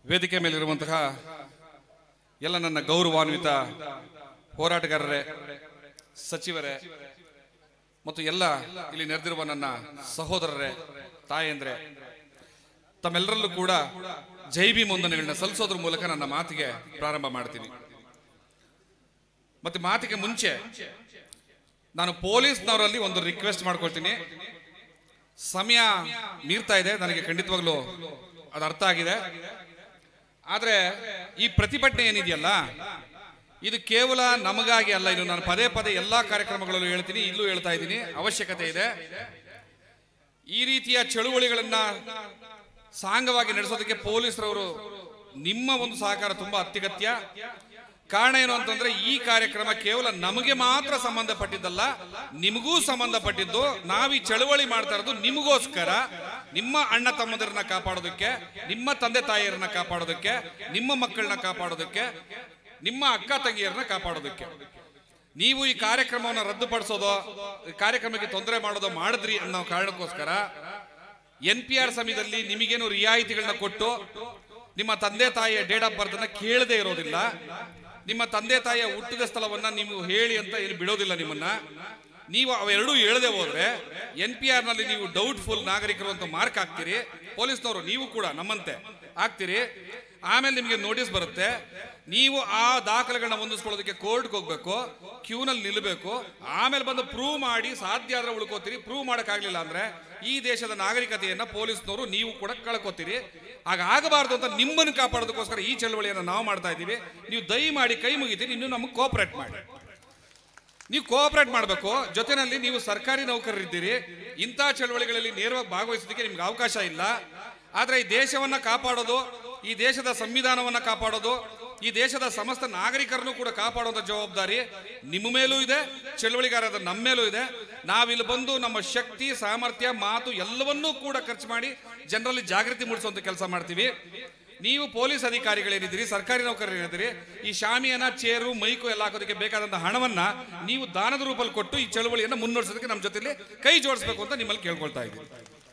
ವೇದಿಕೆ ಮೇಲಿರುವಂತಹ ಎಲ್ಲ ನನ್ನ ಗೌರವಾನ್ವಿತ ಹೋರಾಟಗಾರರೇ ಸಚಿವರೇ ಮತ್ತು ಎಲ್ಲ ಇಲ್ಲಿ ನೆರೆದಿರುವ ನನ್ನ ಸಹೋದರರೇ ತಾಯಂದ್ರೆ ತಮ್ಮೆಲ್ಲರಲ್ಲೂ ಕೂಡ ಜೈ ಭೀಮ್ ವಂದನೆಗಳನ್ನ ಸಲ್ಲಿಸೋದ್ರ ಮೂಲಕ ನನ್ನ ಮಾತಿಗೆ ಪ್ರಾರಂಭ ಮಾಡ್ತೀನಿ ಮತ್ತೆ ಮಾತಿಗೆ ಮುಂಚೆ ನಾನು ಪೊಲೀಸ್ನವರಲ್ಲಿ ಒಂದು ರಿಕ್ವೆಸ್ಟ್ ಮಾಡ್ಕೊಳ್ತೀನಿ ಸಮಯ ಮೀರ್ತಾ ಇದೆ ನನಗೆ ಖಂಡಿತವಾಗ್ಲೂ ಅದು ಅರ್ಥ ಆಗಿದೆ ಆದ್ರೆ ಈ ಪ್ರತಿಭಟನೆ ಏನಿದೆಯಲ್ಲ ಇದು ಕೇವಲ ನಮಗಾಗಿ ಅಲ್ಲ ಇದು ನಾನು ಪದೇ ಪದೇ ಎಲ್ಲಾ ಕಾರ್ಯಕ್ರಮಗಳಲ್ಲೂ ಹೇಳ್ತೀನಿ ಇಲ್ಲೂ ಹೇಳ್ತಾ ಇದ್ದೀನಿ ಅವಶ್ಯಕತೆ ಇದೆ ಈ ರೀತಿಯ ಚಳುವಳಿಗಳನ್ನ ಸಾಂಗವಾಗಿ ನಡೆಸೋದಕ್ಕೆ ಪೊಲೀಸರವರು ನಿಮ್ಮ ಒಂದು ಸಹಕಾರ ತುಂಬಾ ಅತ್ಯಗತ್ಯ ಕಾರಣ ಏನು ಅಂತಂದ್ರೆ ಈ ಕಾರ್ಯಕ್ರಮ ಕೇವಲ ನಮಗೆ ಮಾತ್ರ ಸಂಬಂಧಪಟ್ಟಿದ್ದಲ್ಲ ನಿಮಗೂ ಸಂಬಂಧಪಟ್ಟಿದ್ದು ನಾವು ಈ ಚಳುವಳಿ ಮಾಡ್ತಾ ಇರೋದು ನಿಮಗೋಸ್ಕರ ನಿಮ್ಮ ಅಣ್ಣ ತಮ್ಮಂದಿರನ್ನ ಕಾಪಾಡೋದಕ್ಕೆ ನಿಮ್ಮ ತಂದೆ ತಾಯಿಯರನ್ನ ಕಾಪಾಡೋದಕ್ಕೆ ನಿಮ್ಮ ಮಕ್ಕಳನ್ನ ಕಾಪಾಡೋದಕ್ಕೆ ನಿಮ್ಮ ಅಕ್ಕ ತಂಗಿಯರನ್ನ ಕಾಪಾಡೋದಕ್ಕೆ ನೀವು ಈ ಕಾರ್ಯಕ್ರಮವನ್ನು ರದ್ದುಪಡಿಸೋದು ಈ ಕಾರ್ಯಕ್ರಮಕ್ಕೆ ತೊಂದರೆ ಮಾಡೋದು ಮಾಡಿದ್ರಿ ಅನ್ನೋ ಕಾರಣಕ್ಕೋಸ್ಕರ ಎನ್ ಪಿ ಆರ್ ಸಮಯದಲ್ಲಿ ನಿಮಗೇನು ರಿಯಾಯಿತಿಗಳನ್ನ ಕೊಟ್ಟು ನಿಮ್ಮ ತಂದೆ ತಾಯಿಯ ಡೇಟ್ ಆಫ್ ಬರ್ತ್ ಅನ್ನ ಕೇಳದೇ ಇರೋದಿಲ್ಲ ನಿಮ್ಮ ತಂದೆ ತಾಯಿಯ ಹುಟ್ಟಿದ ಸ್ಥಳವನ್ನ ನೀವು ಹೇಳಿ ಅಂತ ಏನು ಬಿಡೋದಿಲ್ಲ ನಿಮ್ಮನ್ನ ನೀವು ಅವೆರಡೂ ಹೇಳದೆ ಹೋದ್ರೆ ಎನ್ ಪಿ ಆರ್ ನಲ್ಲಿ ನೀವು ಡೌಟ್ಫುಲ್ ನಾಗರಿಕರು ಅಂತ ಮಾರ್ಕ್ ಹಾಕ್ತೀರಿ ಪೊಲೀಸ್ನವರು ನೀವು ಕೂಡ ನಮ್ಮಂತೆ ಹಾಕ್ತೀರಿ ಆಮೇಲೆ ನಿಮಗೆ ನೋಟಿಸ್ ಬರುತ್ತೆ ನೀವು ಆ ದಾಖಲೆಗಳನ್ನ ಹೊಂದಿಸ್ಕೊಳ್ಳೋದಕ್ಕೆ ಕೋರ್ಟ್ಗೆ ಹೋಗ್ಬೇಕು ಕ್ಯೂನಲ್ಲಿ ನಿಲ್ಲಬೇಕು ಆಮೇಲೆ ಬಂದು ಪ್ರೂವ್ ಮಾಡಿ ಸಾಧ್ಯ ಆದ್ರೆ ಉಳ್ಕೋತೀರಿ ಪ್ರೂವ್ ಮಾಡೋಕ್ಕಾಗಲಿಲ್ಲ ಅಂದ್ರೆ ಈ ದೇಶದ ನಾಗರಿಕತೆಯನ್ನ ಪೊಲೀಸ್ನವರು ನೀವು ಕೂಡ ಕಳ್ಕೊತೀರಿ ಆಗ ಆಗಬಾರ್ದು ಅಂತ ನಿಮ್ಮನ್ನು ಕಾಪಾಡೋದಕ್ಕೋಸ್ಕರ ಈ ಚಳವಳಿಯನ್ನು ನಾವು ಮಾಡ್ತಾ ಇದ್ದೀವಿ ನೀವು ದಯಮಾಡಿ ಕೈ ಮುಗಿತೀರಿ ಇನ್ನು ನಮಗೆ ಕೋಪರೇಟ್ ಮಾಡಿ ನೀವು ಕೋಆಪರೇಟ್ ಮಾಡಬೇಕು ಜೊತೆನಲ್ಲಿ ನೀವು ಸರ್ಕಾರಿ ನೌಕರರಿದ್ದೀರಿ ಇಂಥ ಚಳವಳಿಗಳಲ್ಲಿ ನೇರವಾಗಿ ಭಾಗವಹಿಸೋದಕ್ಕೆ ನಿಮ್ಗೆ ಅವಕಾಶ ಇಲ್ಲ ಆದ್ರೆ ಈ ದೇಶವನ್ನ ಕಾಪಾಡೋದು ಈ ದೇಶದ ಸಂವಿಧಾನವನ್ನ ಕಾಪಾಡೋದು ಈ ದೇಶದ ಸಮಸ್ತ ನಾಗರಿಕರನ್ನು ಕೂಡ ಕಾಪಾಡುವಂತ ಜವಾಬ್ದಾರಿ ನಿಮ್ಮ ಮೇಲೂ ಇದೆ ಚಳವಳಿಗಾರರ ನಮ್ಮ ಮೇಲೂ ಇದೆ ನಾವಿಲ್ಲಿ ಬಂದು ನಮ್ಮ ಶಕ್ತಿ ಸಾಮರ್ಥ್ಯ ಮಾತು ಎಲ್ಲವನ್ನೂ ಕೂಡ ಖರ್ಚು ಮಾಡಿ ಜನರಲ್ಲಿ ಜಾಗೃತಿ ಮೂಡಿಸುವಂತ ಕೆಲಸ ಮಾಡ್ತೀವಿ ನೀವು ಪೊಲೀಸ್ ಅಧಿಕಾರಿಗಳೇನಿದ್ದೀರಿ ಸರ್ಕಾರಿ ನೌಕರರಿದ್ದೀರಿ ಈ ಶಾಮಿಯನ ಚೇರು ಮೈಕು ಎಲ್ಲ ಹಾಕೋದಕ್ಕೆ ಬೇಕಾದಂತ ಹಣವನ್ನ ನೀವು ದಾನದ ರೂಪದಲ್ಲಿ ಕೊಟ್ಟು ಈ ಚಳವಳಿಯನ್ನ ಮುನ್ನಡೆಸೋದಕ್ಕೆ ನಮ್ಮ ಜೊತೆಲಿ ಕೈ ಜೋಡಿಸಬೇಕು ಅಂತ ನಿಮ್ಮಲ್ಲಿ ಕೇಳ್ಕೊಳ್ತಾ ಇದ್ದೀನಿ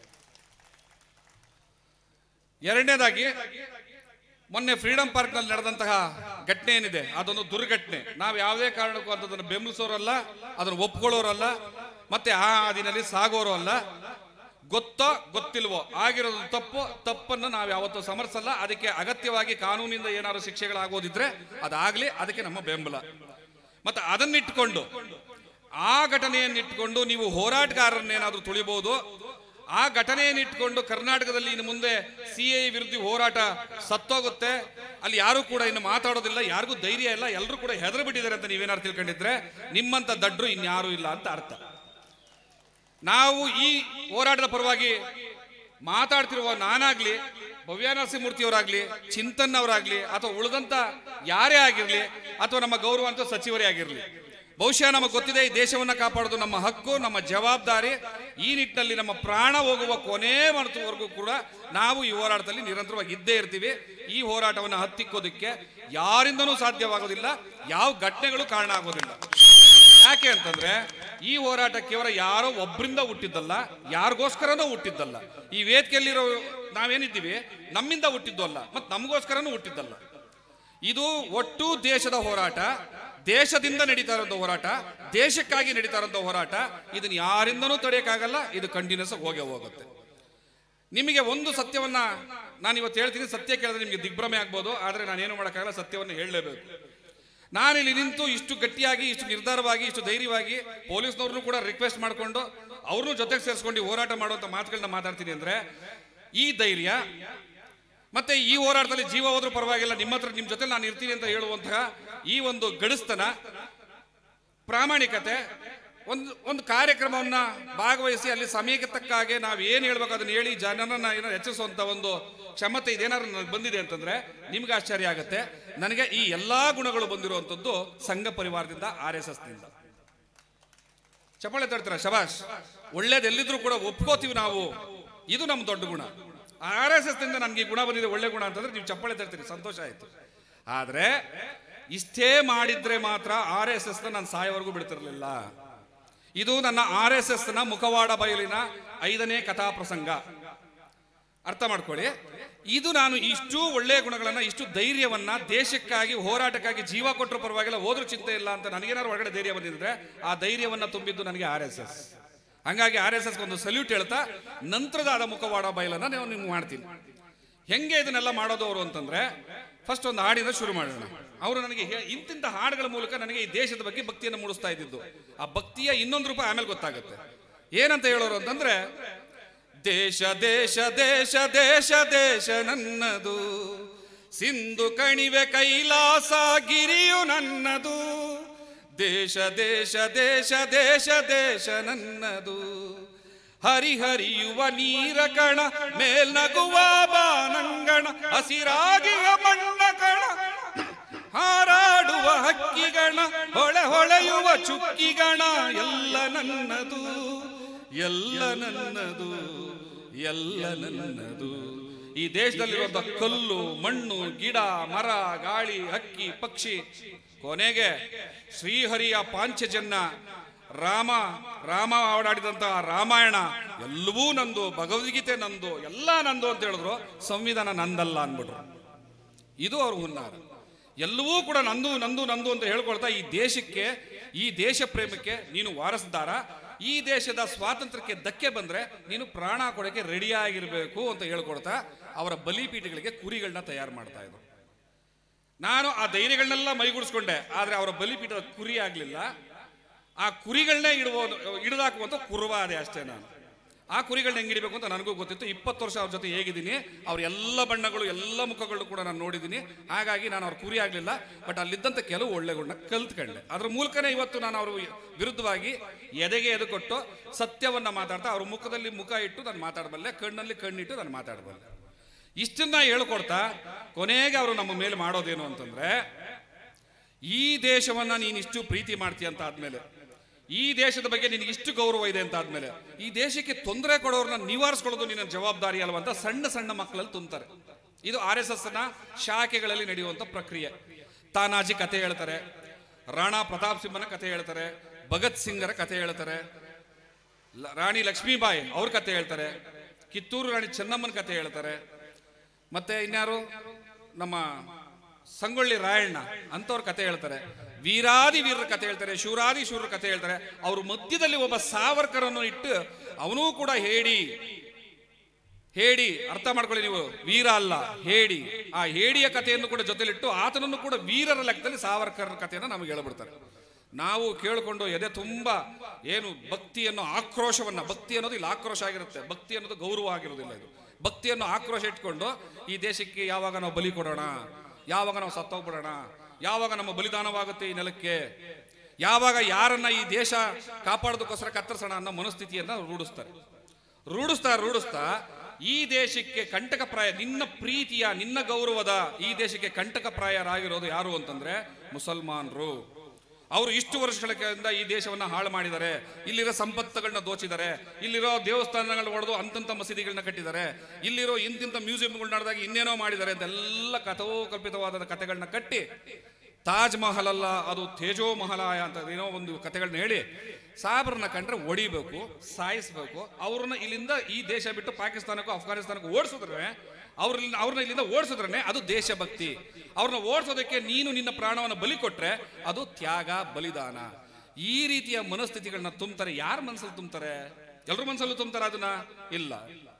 ಎರಡನೇದಾಗಿ ಮೊನ್ನೆ ಫ್ರೀಡಂ ಪಾರ್ಕ್ ನಲ್ಲಿ ನಡೆದಂತಹ ಘಟನೆ ಏನಿದೆ ಅದೊಂದು ದುರ್ಘಟನೆ ನಾವು ಯಾವುದೇ ಕಾರಣಕ್ಕೂ ಅದನ್ನು ಬೆಂಬಲಿಸೋರಲ್ಲ ಅದನ್ನು ಒಪ್ಕೊಳ್ಳೋರಲ್ಲ ಮತ್ತೆ ಆ ಹಾದಿನಲ್ಲಿ ಸಾಗೋರು ಅಲ್ಲ ಗೊತ್ತೋ ಗೊತ್ತಿಲ್ವೋ ಆಗಿರೋದು ತಪ್ಪು ತಪ್ಪನ್ನು ನಾವು ಯಾವತ್ತೂ ಸಮರ್ಸಲ್ಲ ಅದಕ್ಕೆ ಅಗತ್ಯವಾಗಿ ಕಾನೂನಿಂದ ಏನಾದ್ರು ಶಿಕ್ಷೆಗಳಾಗೋದಿದ್ರೆ ಅದಾಗ್ಲಿ ಅದಕ್ಕೆ ನಮ್ಮ ಬೆಂಬಲ ಮತ್ತೆ ಅದನ್ನಿಟ್ಕೊಂಡು ಆ ಘಟನೆಯನ್ನಿಟ್ಕೊಂಡು ನೀವು ಹೋರಾಟಗಾರರನ್ನೇನಾದ್ರೂ ತುಳಿಬಹುದು ಆ ಘಟನೆಯನ್ನಿಟ್ಕೊಂಡು ಕರ್ನಾಟಕದಲ್ಲಿ ಇನ್ನು ಮುಂದೆ ಸಿ ಎ ವಿರುದ್ಧ ಹೋರಾಟ ಸತ್ತೋಗುತ್ತೆ ಅಲ್ಲಿ ಯಾರು ಕೂಡ ಇನ್ನು ಮಾತಾಡೋದಿಲ್ಲ ಯಾರಿಗೂ ಧೈರ್ಯ ಇಲ್ಲ ಎಲ್ಲರೂ ಕೂಡ ಹೆದರು ಬಿಟ್ಟಿದ್ದಾರೆ ಅಂತ ನೀವೇನಾದ್ರು ತಿಳ್ಕೊಂಡಿದ್ರೆ ನಿಮ್ಮಂತ ದಡ್ರು ಇನ್ಯಾರೂ ಇಲ್ಲ ಅಂತ ಅರ್ಥ ನಾವು ಈ ಹೋರಾಟದ ಪರವಾಗಿ ಮಾತಾಡ್ತಿರುವ ನಾನಾಗ್ಲಿ ಭವ್ಯ ನರಸಿಂಹಮೂರ್ತಿಯವರಾಗ್ಲಿ ಚಿಂತನ್ ಅವರಾಗ್ಲಿ ಅಥವಾ ಉಳಿದಂತ ಯಾರೇ ಆಗಿರ್ಲಿ ಅಥವಾ ನಮ್ಮ ಗೌರವಾಂತ ಸಚಿವರೇ ಆಗಿರ್ಲಿ ಬಹುಶಃ ನಮಗೆ ಗೊತ್ತಿದೆ ಈ ದೇಶವನ್ನ ಕಾಪಾಡೋದು ನಮ್ಮ ಹಕ್ಕು ನಮ್ಮ ಜವಾಬ್ದಾರಿ ಈ ನಿಟ್ಟಿನಲ್ಲಿ ನಮ್ಮ ಪ್ರಾಣ ಹೋಗುವ ಕೊನೆ ಮನತವರೆಗೂ ಕೂಡ ನಾವು ಈ ಹೋರಾಟದಲ್ಲಿ ನಿರಂತರವಾಗಿ ಇದ್ದೇ ಇರ್ತೀವಿ ಈ ಹೋರಾಟವನ್ನು ಹತ್ತಿಕ್ಕೋದಕ್ಕೆ ಯಾರಿಂದನೂ ಸಾಧ್ಯವಾಗೋದಿಲ್ಲ ಯಾವ ಘಟನೆಗಳು ಕಾರಣ ಆಗೋದಿಲ್ಲ ಯಾಕೆ ಅಂತಂದ್ರೆ ಈ ಹೋರಾಟ ಕೇವಲ ಯಾರೋ ಒಬ್ಬರಿಂದ ಹುಟ್ಟಿದ್ದಲ್ಲ ಯಾರಿಗೋಸ್ಕರನೂ ಹುಟ್ಟಿದ್ದಲ್ಲ ಈ ವೇದಿಕೆಯಲ್ಲಿರೋ ನಾವೇನಿದ್ದೀವಿ ನಮ್ಮಿಂದ ಹುಟ್ಟಿದ್ದು ಅಲ್ಲ ಮತ್ತು ನಮಗೋಸ್ಕರನೂ ಹುಟ್ಟಿದ್ದಲ್ಲ ಇದು ಒಟ್ಟು ದೇಶದ ಹೋರಾಟ ದೇಶದಿಂದ ನಡೀತಾ ಇರೋಂಥ ಹೋರಾಟ ದೇಶಕ್ಕಾಗಿ ನಡೀತಾ ಇರೋಂಥ ಹೋರಾಟ ಇದನ್ನ ಯಾರಿಂದನೂ ತಡೆಯಕ್ಕಾಗಲ್ಲ ಇದು ಕಂಟಿನ್ಯೂಸ್ ಹೋಗೇ ಹೋಗುತ್ತೆ ನಿಮಗೆ ಒಂದು ಸತ್ಯವನ್ನ ನಾನು ಇವತ್ತು ಹೇಳ್ತೀನಿ ಸತ್ಯ ಕೇಳಿದ್ರೆ ನಿಮಗೆ ದಿಗ್ಭ್ರಮೆ ಆಗ್ಬೋದು ಆದರೆ ನಾನೇನು ಮಾಡೋಕ್ಕಾಗಲ್ಲ ಸತ್ಯವನ್ನು ಹೇಳಲೇಬೇಕು ನಾನಿಲ್ಲಿ ನಿಂತು ಇಷ್ಟು ಗಟ್ಟಿಯಾಗಿ ಇಷ್ಟು ನಿರ್ಧಾರವಾಗಿ ಇಷ್ಟು ಧೈರ್ಯವಾಗಿ ಪೊಲೀಸ್ನವ್ರನ್ನು ಕೂಡ ರಿಕ್ವೆಸ್ಟ್ ಮಾಡಿಕೊಂಡು ಅವ್ರನ್ನೂ ಜೊತೆಗೆ ಸೇರಿಸ್ಕೊಂಡು ಈ ಹೋರಾಟ ಮಾಡುವಂತ ಮಾತುಗಳನ್ನ ಮಾತಾಡ್ತೀನಿ ಅಂದ್ರೆ ಈ ಧೈರ್ಯ ಮತ್ತೆ ಈ ಹೋರಾಟದಲ್ಲಿ ಜೀವ ಹೋದ್ರೂ ಪರವಾಗಿಲ್ಲ ನಿಮ್ಮ ಹತ್ರ ನಿಮ್ಮ ಜೊತೆ ನಾನು ಇರ್ತೀನಿ ಅಂತ ಹೇಳುವಂತಹ ಈ ಒಂದು ಗಡಿಸ್ತನ ಪ್ರಾಮಾಣಿಕತೆ ಒಂದು ಒಂದು ಕಾರ್ಯಕ್ರಮವನ್ನ ಭಾಗವಹಿಸಿ ಅಲ್ಲಿ ಸಮಯಕ್ಕೆ ತಕ್ಕ ಹಾಗೆ ನಾವು ಏನು ಹೇಳ್ಬೇಕು ಅದನ್ನ ಹೇಳಿ ಜನರನ್ನ ಏನೋ ಹೆಚ್ಚಿಸುವಂತ ಒಂದು ಕ್ಷಮತೆ ಇದೇನಾದ್ರು ನನಗೆ ಬಂದಿದೆ ಅಂತಂದ್ರೆ ನಿಮ್ಗೆ ಆಶ್ಚರ್ಯ ಆಗುತ್ತೆ ನನಗೆ ಈ ಎಲ್ಲಾ ಗುಣಗಳು ಬಂದಿರುವಂತದ್ದು ಸಂಘ ಪರಿವಾರದಿಂದ ಆರ್ ಎಸ್ ಎಸ್ ನಿಂದ ಚಪ್ಪಾಳೆ ತಡ್ತೀರ ಶಬಾಷ್ ಒಳ್ಳೇದು ಎಲ್ಲಿದ್ರು ಕೂಡ ಒಪ್ಕೋತೀವಿ ನಾವು ಇದು ನಮ್ಮ ದೊಡ್ಡ ಗುಣ ಆರ್ ಎಸ್ ಎಸ್ ನಿಂದ ನನಗೆ ಈ ಗುಣ ಬಂದಿದೆ ಒಳ್ಳೆ ಗುಣ ಅಂತಂದ್ರೆ ನೀವು ಚಪ್ಪಾಳೆ ತರ್ತೀರಿ ಸಂತೋಷ ಆಯ್ತು ಆದ್ರೆ ಇಷ್ಟೇ ಮಾಡಿದ್ರೆ ಮಾತ್ರ ಆರ್ ಎಸ್ ಎಸ್ ನಾನು ಸಾಯವರೆಗೂ ಬಿಡ್ತಿರ್ಲಿಲ್ಲ ಇದು ನನ್ನ ಆರ್ ಎಸ್ ಎಸ್ ನ ಮುಖವಾಡ ಬಯಲಿನ ಐದನೇ ಕಥಾ ಪ್ರಸಂಗ ಅರ್ಥ ಮಾಡ್ಕೊಳ್ಳಿ ಇದು ನಾನು ಇಷ್ಟು ಒಳ್ಳೆಯ ಗುಣಗಳನ್ನ ಇಷ್ಟು ಧೈರ್ಯವನ್ನ ದೇಶಕ್ಕಾಗಿ ಹೋರಾಟಕ್ಕಾಗಿ ಜೀವ ಕೊಟ್ಟರು ಪರವಾಗಿಲ್ಲ ಹೋದ್ರೂ ಚಿಂತೆ ಇಲ್ಲ ಅಂತ ನನಗೇನಾದ್ರು ಒಳಗಡೆ ಧೈರ್ಯ ಬಂದಿದ್ರೆ ಆ ಧೈರ್ಯವನ್ನ ತುಂಬಿದ್ದು ನನಗೆ ಆರ್ ಎಸ್ ಎಸ್ ಹಂಗಾಗಿ ಆರ್ ಎಸ್ ಎಸ್ ಒಂದು ಸಲ್ಯೂಟ್ ಹೇಳ್ತಾ ನಂತರದ ಆದ ಮುಖವಾಡ ಬಯಲನ್ನ ನೀವು ನಿಮ್ಗೆ ಮಾಡ್ತೀನಿ ಹೆಂಗೆ ಇದನ್ನೆಲ್ಲ ಮಾಡೋದು ಅವರು ಅಂತಂದ್ರೆ ಫಸ್ಟ್ ಒಂದು ಹಾಡಿನ ಶುರು ಮಾಡೋಣ ಅವರು ನನಗೆ ಹೇ- ಇಂತಿಂತ ಹಾಡುಗಳ ಮೂಲಕ ನನಗೆ ಈ ದೇಶದ ಬಗ್ಗೆ ಭಕ್ತಿಯನ್ನು ಮೂಡಿಸ್ತಾ ಇದ್ದಿದ್ದು ಆ ಭಕ್ತಿಯ ಇನ್ನೊಂದು ರೂಪ ಆಮೇಲೆ ಗೊತ್ತಾಗುತ್ತೆ ಏನಂತ ಹೇಳೋರು ಅಂತಂದ್ರೆ ದೇಶ ದೇಶ ದೇಶ ದೇಶ ದೇಶ ನನ್ನದು ಸಿಂಧು ಕಣಿವೆ ಕೈಲಾಸ ಗಿರಿಯು ನನ್ನದು ದೇಶ ದೇಶ ದೇಶ ದೇಶ ದೇಶ ನನ್ನದು ಹರಿಹರಿಯುವ ನೀರ ಕಣ ಮೇಲ್ನಗುವ ಬಾನಂಗಣ ಹಸಿರಾಗಿಯ ಮಣ್ಣ ಕಣ ಹಾರಾಡುವ ಹಕ್ಕಿಗಣ ಹೊಳೆ ಹೊಳೆಯುವ ಚುಕ್ಕಿಗಣ ಎಲ್ಲ ನನ್ನದು ಎಲ್ಲ ನನ್ನದು ಎಲ್ಲ ನನ್ನದು ಈ ದೇಶದಲ್ಲಿರುವಂತ ಕಲ್ಲು ಮಣ್ಣು ಗಿಡ ಮರ ಗಾಳಿ ಹಕ್ಕಿ ಪಕ್ಷಿ ಕೊನೆಗೆ ಶ್ರೀಹರಿಯ ಪಾಂಚಜನ್ಯ ರಾಮ ರಾಮ ಓಡಾಡಿದಂತಹ ರಾಮಾಯಣ ಎಲ್ಲವೂ ನಂದು ಭಗವದ್ಗೀತೆ ನಂದು ಎಲ್ಲ ನಂದು ಅಂತ ಹೇಳಿದ್ರು ಸಂವಿಧಾನ ನಂದಲ್ಲ ಅನ್ಬಿಟ್ರು ಇದು ಅವ್ರ ಹುನ್ನಾರ ಎಲ್ಲವೂ ಕೂಡ ನಂದು ನಂದು ನಂದು ಅಂತ ಹೇಳ್ಕೊಳ್ತಾ ಈ ದೇಶಕ್ಕೆ ಈ ದೇಶ ಪ್ರೇಮಕ್ಕೆ ನೀನು ವಾರಸ್ದಾರ ಈ ದೇಶದ ಸ್ವಾತಂತ್ರ್ಯಕ್ಕೆ ಧಕ್ಕೆ ಬಂದ್ರೆ ನೀನು ಪ್ರಾಣ ಕೊಡಕ್ಕೆ ರೆಡಿ ಆಗಿರ್ಬೇಕು ಅಂತ ಹೇಳ್ಕೊಳ್ತಾ ಅವರ ಬಲಿಪೀಠಗಳಿಗೆ ಕುರಿಗಳನ್ನ ತಯಾರು ಮಾಡ್ತಾ ಇದ್ರು ನಾನು ಆ ಧೈರ್ಯಗಳನ್ನೆಲ್ಲ ಮೈಗೂಡಿಸ್ಕೊಂಡೆ ಆದ್ರೆ ಅವರ ಬಲಿಪೀಠದ ಕುರಿ ಆಗ್ಲಿಲ್ಲ ಆ ಕುರಿಗಳನ್ನೇ ಇಡುವುದು ಹಿಡಿದಾಕುವಂತ ಕುರುವಾದೆ ಅಷ್ಟೇ ನಾನು ಆ ಕುರಿಗಳನ್ನ ಹೆಂಗ್ ಹಿಡಿಬೇಕು ಅಂತ ನನಗೂ ಗೊತ್ತಿತ್ತು ಇಪ್ಪತ್ತು ವರ್ಷ ಅವ್ರ ಜೊತೆ ಹೇಗಿದ್ದೀನಿ ಅವ್ರ ಎಲ್ಲ ಬಣ್ಣಗಳು ಎಲ್ಲ ಮುಖಗಳು ಕೂಡ ನಾನು ನೋಡಿದ್ದೀನಿ ಹಾಗಾಗಿ ನಾನು ಅವ್ರ ಕುರಿ ಆಗಲಿಲ್ಲ ಬಟ್ ಅಲ್ಲಿದ್ದಂಥ ಕೆಲವು ಒಳ್ಳೆ ಗುಣ ಕಲ್ತ್ಕೊಂಡೆ ಅದ್ರ ಮೂಲಕನೇ ಇವತ್ತು ನಾನು ಅವ್ರ ವಿರುದ್ಧವಾಗಿ ಎದೆಗೆ ಎದು ಕೊಟ್ಟು ಸತ್ಯವನ್ನ ಮಾತಾಡ್ತಾ ಅವ್ರ ಮುಖದಲ್ಲಿ ಮುಖ ಇಟ್ಟು ನಾನು ಮಾತಾಡಬಲ್ಲೆ ಕಣ್ಣಲ್ಲಿ ಕಣ್ಣಿಟ್ಟು ನಾನು ಮಾತಾಡಬಲ್ಲೆ ಇಷ್ಟನ್ನ ಹೇಳ್ಕೊಡ್ತಾ ಕೊನೆಗೆ ಅವರು ನಮ್ಮ ಮೇಲೆ ಮಾಡೋದೇನು ಅಂತಂದ್ರೆ ಈ ದೇಶವನ್ನ ನೀನು ಇಷ್ಟು ಪ್ರೀತಿ ಮಾಡ್ತೀಯ ಅಂತ ಆದ್ಮೇಲೆ ಈ ದೇಶದ ಬಗ್ಗೆ ನಿನಗೆ ಇಷ್ಟು ಗೌರವ ಇದೆ ಅಂತ ಆದ್ಮೇಲೆ ಈ ದೇಶಕ್ಕೆ ತೊಂದರೆ ಕೊಡೋರನ್ನ ನಿವಾರಿಸ್ಕೊಳ್ಳೋದು ನಿನ್ನ ಜವಾಬ್ದಾರಿ ಅಲ್ವಾ ಅಂತ ಸಣ್ಣ ಸಣ್ಣ ಮಕ್ಕಳಲ್ಲಿ ತುಂಬ್ತಾರೆ ಇದು ಆರ್ ಎಸ್ ಎಸ್ ನ ಶಾಖೆಗಳಲ್ಲಿ ನಡೆಯುವಂತ ಪ್ರಕ್ರಿಯೆ ತಾನಾಜಿ ಕತೆ ಹೇಳ್ತಾರೆ ರಾಣಾ ಪ್ರತಾಪ್ ಸಿಂಹನ ಕತೆ ಹೇಳ್ತಾರೆ ಭಗತ್ ಸಿಂಗರ ಕತೆ ಹೇಳ್ತಾರೆ ಲ- ರಾಣಿ ಲಕ್ಷ್ಮೀಬಾಯಿ ಅವ್ರ ಕತೆ ಹೇಳ್ತಾರೆ ಕಿತ್ತೂರು ರಾಣಿ ಚೆನ್ನಮ್ಮನ ಕತೆ ಹೇಳ್ತಾರೆ ಮತ್ತೆ ಇನ್ಯಾರು ನಮ್ಮ ಸಂಗೊಳ್ಳಿ ರಾಯಣ್ಣ ಅಂತವ್ರ ಕತೆ ಹೇಳ್ತಾರೆ ವೀರಾದಿ ವೀರರ ಕತೆ ಹೇಳ್ತಾರೆ ಶೂರಾದಿ ಶೂರರ ಕತೆ ಹೇಳ್ತಾರೆ ಅವ್ರ ಮಧ್ಯದಲ್ಲಿ ಒಬ್ಬ ಸಾವರ್ಕರನ್ನು ಇಟ್ಟು ಅವನೂ ಕೂಡ ಹೇಳಿ ಹೇಳಿ ಅರ್ಥ ಮಾಡ್ಕೊಳ್ಳಿ ನೀವು ವೀರ ಅಲ್ಲ ಹೇಳಿ ಆ ಹೇಡಿಯ ಕಥೆಯನ್ನು ಕೂಡ ಜೊತೆಲಿಟ್ಟು ಆತನನ್ನು ಕೂಡ ವೀರರ ಲೆಕ್ಕದಲ್ಲಿ ಸಾವರ್ಕರ್ ಕಥೆಯನ್ನು ನಮಗೆ ಹೇಳ್ಬಿಡ್ತಾರೆ ನಾವು ಕೇಳಿಕೊಂಡು ಎದೆ ತುಂಬಾ ಏನು ಭಕ್ತಿಯನ್ನು ಆಕ್ರೋಶವನ್ನ ಭಕ್ತಿ ಅನ್ನೋದು ಇಲ್ಲಿ ಆಕ್ರೋಶ ಆಗಿರುತ್ತೆ ಭಕ್ತಿ ಅನ್ನೋದು ಗೌರವ ಆಗಿರೋದಿಲ್ಲ ಇದು ಭಕ್ತಿಯನ್ನು ಆಕ್ರೋಶ ಇಟ್ಕೊಂಡು ಈ ದೇಶಕ್ಕೆ ಯಾವಾಗ ನಾವು ಬಲಿ ಕೊಡೋಣ ಯಾವಾಗ ನಾವು ಸತ್ತೋಗ್ಬಿಡೋಣ ಯಾವಾಗ ನಮ್ಮ ಬಲಿದಾನವಾಗುತ್ತೆ ಈ ನೆಲಕ್ಕೆ ಯಾವಾಗ ಯಾರನ್ನ ಈ ದೇಶ ಕಾಪಾಡೋದಕ್ಕೋಸ್ಕರ ಕತ್ತರಿಸೋಣ ಅನ್ನೋ ಮನಸ್ಥಿತಿಯನ್ನ ರೂಢಿಸ್ತಾರೆ ರೂಢಿಸ್ತಾ ರೂಢಿಸ್ತಾ ಈ ದೇಶಕ್ಕೆ ಕಂಟಕಪ್ರಾಯ ನಿನ್ನ ಪ್ರೀತಿಯ ನಿನ್ನ ಗೌರವದ ಈ ದೇಶಕ್ಕೆ ಕಂಟಕಪ್ರಾಯರಾಗಿರೋದು ಯಾರು ಅಂತಂದ್ರೆ ಮುಸಲ್ಮಾನರು ಅವರು ಇಷ್ಟು ವರ್ಷಗಳಿಂದ ಈ ದೇಶವನ್ನ ಹಾಳು ಮಾಡಿದ್ದಾರೆ ಇಲ್ಲಿರೋ ಸಂಪತ್ತುಗಳನ್ನ ದೋಚಿದ್ದಾರೆ ಇಲ್ಲಿರೋ ದೇವಸ್ಥಾನಗಳನ್ನ ಹೊಡೆದು ಅಂತಂತ ಮಸೀದಿಗಳನ್ನ ಕಟ್ಟಿದ್ದಾರೆ ಇಲ್ಲಿರೋ ಇಂತಿಂತ ಮ್ಯೂಸಿಯಂಗಳು ನಡೆದಾಗ ಇನ್ನೇನೋ ಮಾಡಿದ್ದಾರೆ ಅಂತೆಲ್ಲ ಕಥೋ ಕಲ್ಪಿತವಾದ ಕಥೆಗಳನ್ನ ಕಟ್ಟಿ ತಾಜ್ ಮಹಲ್ ಅಲ್ಲ ಅದು ತೇಜೋ ಮಹಲಾಯ ಅಂತ ಏನೋ ಒಂದು ಕಥೆಗಳನ್ನ ಹೇಳಿ ಸಾಬ್ರನ್ನ ಕಂಡ್ರೆ ಹೊಡಿಬೇಕು ಸಾಯಿಸ್ಬೇಕು ಅವ್ರನ್ನ ಇಲ್ಲಿಂದ ಈ ದೇಶ ಬಿಟ್ಟು ಪಾಕಿಸ್ತಾನಕ್ಕೂ ಅಫ್ಘಾನಿಸ್ತಾನಕ್ಕೂ ಓಡಿಸಿದ್ರೆ ಅವ್ರನ್ನ ಅವ್ರನ್ನ ಇಲ್ಲಿಂದ ಓಡಿಸಿದ್ರೆ ಅದು ದೇಶಭಕ್ತಿ ಅವ್ರನ್ನ ಓಡಿಸೋದಕ್ಕೆ ನೀನು ನಿನ್ನ ಪ್ರಾಣವನ್ನು ಬಲಿ ಕೊಟ್ರೆ ಅದು ತ್ಯಾಗ ಬಲಿದಾನ ಈ ರೀತಿಯ ಮನಸ್ಥಿತಿಗಳನ್ನ ತುಂಬ್ತಾರೆ ಯಾರ ಮನಸ್ಸಲ್ಲಿ ತುಂಬ್ತಾರೆ ಎಲ್ರ ಮನಸ್ಸಲ್ಲೂ ತುಂಬ್ತಾರ ಅದನ್ನ ಇಲ್ಲ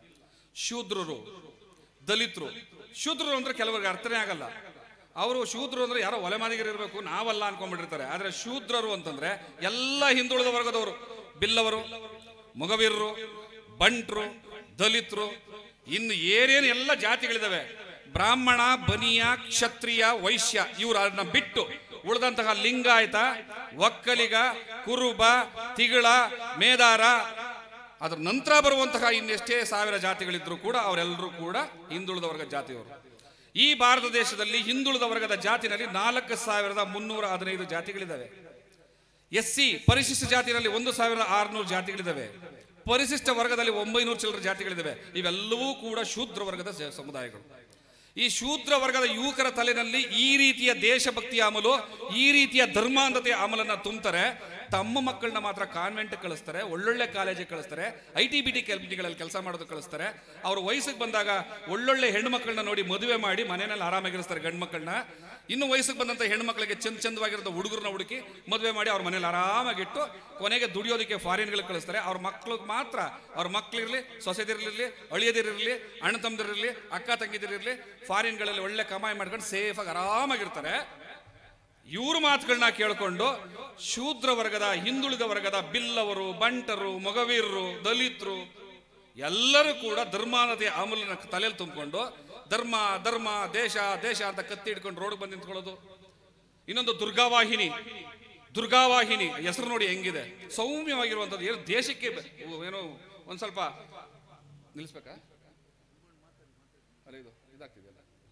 ಶೂದ್ರರು ದಲಿತರು ಶೂದ್ರರು ಅಂದ್ರೆ ಕೆಲವರಿಗೆ ಅರ್ಥನೇ ಆಗಲ್ಲ ಅವರು ಶೂದ್ರರು ಅಂದ್ರೆ ಯಾರೋ ಒಲೆ ಮಾದಿಗರು ಇರಬೇಕು ನಾವಲ್ಲ ಅನ್ಕೊಂಡ್ಬಿಟ್ಟಿರ್ತಾರೆ ಆದ್ರೆ ಶೂದ್ರರು ಅಂತಂದ್ರೆ ಎಲ್ಲ ಹಿಂದುಳಿದ ವರ್ಗದವರು ಬಿಲ್ಲವರು ಮೊಗವೀರರು ಬಂಟ್ರು ದಲಿತರು ಇನ್ನು ಏನೇನು ಎಲ್ಲ ಜಾತಿಗಳಿದಾವೆ ಬ್ರಾಹ್ಮಣ ಬನಿಯ ಕ್ಷತ್ರಿಯ ವೈಶ್ಯ ಇವರು ಅದನ್ನ ಬಿಟ್ಟು ಉಳಿದಂತಹ ಲಿಂಗಾಯತ ಒಕ್ಕಲಿಗ ಕುರುಬ ತಿಗಳ ಮೇದಾರ ಅದ್ರ ನಂತರ ಬರುವಂತಹ ಇನ್ನೆಷ್ಟೇ ಸಾವಿರ ಜಾತಿಗಳಿದ್ರು ಕೂಡ ಅವರೆಲ್ಲರೂ ಕೂಡ ಹಿಂದುಳಿದ ವರ್ಗ ಜಾತಿಯವರು ಈ ಭಾರತ ದೇಶದಲ್ಲಿ ಹಿಂದುಳಿದ ವರ್ಗದ ಜಾತಿನಲ್ಲಿ ನಾಲ್ಕು ಸಾವಿರದ ಮುನ್ನೂರ ಹದಿನೈದು ಜಾತಿಗಳಿದ್ದಾವೆ ಎಸ್ ಸಿ ಪರಿಶಿಷ್ಟ ಜಾತಿಯಲ್ಲಿ ಒಂದು ಸಾವಿರದ ಆರುನೂರು ಜಾತಿಗಳಿದ್ದಾವೆ ಪರಿಶಿಷ್ಟ ವರ್ಗದಲ್ಲಿ ಒಂಬೈನೂರು ಚಿಲ್ಲರ ಜಾತಿಗಳಿದ್ದಾವೆ ಇವೆಲ್ಲವೂ ಕೂಡ ಶೂದ್ರ ವರ್ಗದ ಸ- ಸಮುದಾಯಗಳು ಈ ಶೂದ್ರ ವರ್ಗದ ಯುವಕರ ತಲೆನಲ್ಲಿ ಈ ರೀತಿಯ ದೇಶಭಕ್ತಿಯ ಅಮಲು ಈ ರೀತಿಯ ಧರ್ಮಾಂಧತೆಯ ಅಮಲನ್ನ ತುಂಬ್ತಾರೆ ತಮ್ಮ ಮಕ್ಕಳನ್ನ ಮಾತ್ರ ಕಾನ್ವೆಂಟ್ ಕಳಿಸ್ತಾರೆ ಒಳ್ಳೊಳ್ಳೆ ಕಾಲೇಜಿಗೆ ಕಳಿಸ್ತಾರೆ ಐ ಟಿ ಬಿ ಟಿ ಕಂಪ್ನಿಗಳಲ್ಲಿ ಕೆಲಸ ಮಾಡೋದು ಕಳಿಸ್ತಾರೆ ಅವ್ರ ವಯಸ್ಸಿಗೆ ಬಂದಾಗ ಒಳ್ಳೊಳ್ಳೆ ಹೆಣ್ಣು ಮಕ್ಕಳನ್ನ ನೋಡಿ ಮದುವೆ ಮಾಡಿ ಮನೆಯಲ್ಲಿ ಆರಾಮಾಗಿರಿಸ್ತಾರೆ ಗಂಡು ಮಕ್ಕಳನ್ನ ಇನ್ನು ವಯಸ್ಸಿಗೆ ಬಂದಂತ ಹೆಣ್ಣು ಮಕ್ಕಳಿಗೆ ಚಂದ ಚಂದವಾಗಿರೋ ಹುಡುಗರನ್ನ ಹುಡುಕಿ ಮದುವೆ ಮಾಡಿ ಅವ್ರ ಮನೇಲಿ ಆರಾಮಾಗಿಟ್ಟು ಕೊನೆಗೆ ದುಡಿಯೋದಕ್ಕೆ ಫಾರಿನ್ಗಳಿಗೆ ಕಳಿಸ್ತಾರೆ ಅವ್ರ ಮಕ್ಳಿಗೆ ಮಾತ್ರ ಅವ್ರ ಮಕ್ಳಿರ್ಲಿ ಸೊಸೆದಿರ್ಲಿರ್ಲಿ ಅಳಿಯದಿರಿರ್ಲಿ ಅಣ್ಣ ತಮ್ಮದಿರಿರ್ಲಿ ಅಕ್ಕ ತಂಗಿದಿರಿರ್ಲಿ ಫಾರಿನ್ಗಳಲ್ಲಿ ಒಳ್ಳೆ ಕಮಾಯಿ ಮಾಡ್ಕೊಂಡು ಸೇಫಾಗಿ ಆರಾಮಾಗಿರ್ತಾರೆ ಇವ್ರ ಮಾತುಗಳನ್ನ ಕೇಳಿಕೊಂಡು ಶೂದ್ರ ವರ್ಗದ ಹಿಂದುಳಿದ ವರ್ಗದ ಬಿಲ್ಲವರು ಬಂಟರು ಮೊಗವೀರರು ದಲಿತರು ಎಲ್ಲರೂ ಕೂಡ ಧರ್ಮಾನತೆಯ ಅಮಲನ ತಲೆಯಲ್ಲಿ ತುಂಬಿಕೊಂಡು ಧರ್ಮ ಧರ್ಮ ದೇಶ ದೇಶ ಅಂತ ಕತ್ತಿ ಹಿಡ್ಕೊಂಡು ರೋಡ್ ಬಂದು ನಿಂತ್ಕೊಳ್ಳೋದು ಇನ್ನೊಂದು ದುರ್ಗಾವಾಹಿನಿ ದುರ್ಗಾವಾಹಿನಿ ಹೆಸರು ನೋಡಿ ಹೆಂಗಿದೆ ಸೌಮ್ಯವಾಗಿರುವಂಥದ್ದು ಏನು ದೇಶಕ್ಕೆ ಬ- ಏನೋ ಒಂದ್ ಸ್ವಲ್ಪ ನಿಲ್ಲಿಸ್ಬೇಕಾ ಅಲ್ಲ ಇದು ಇದಾಗ್ತಿದೆಯಲ್ಲ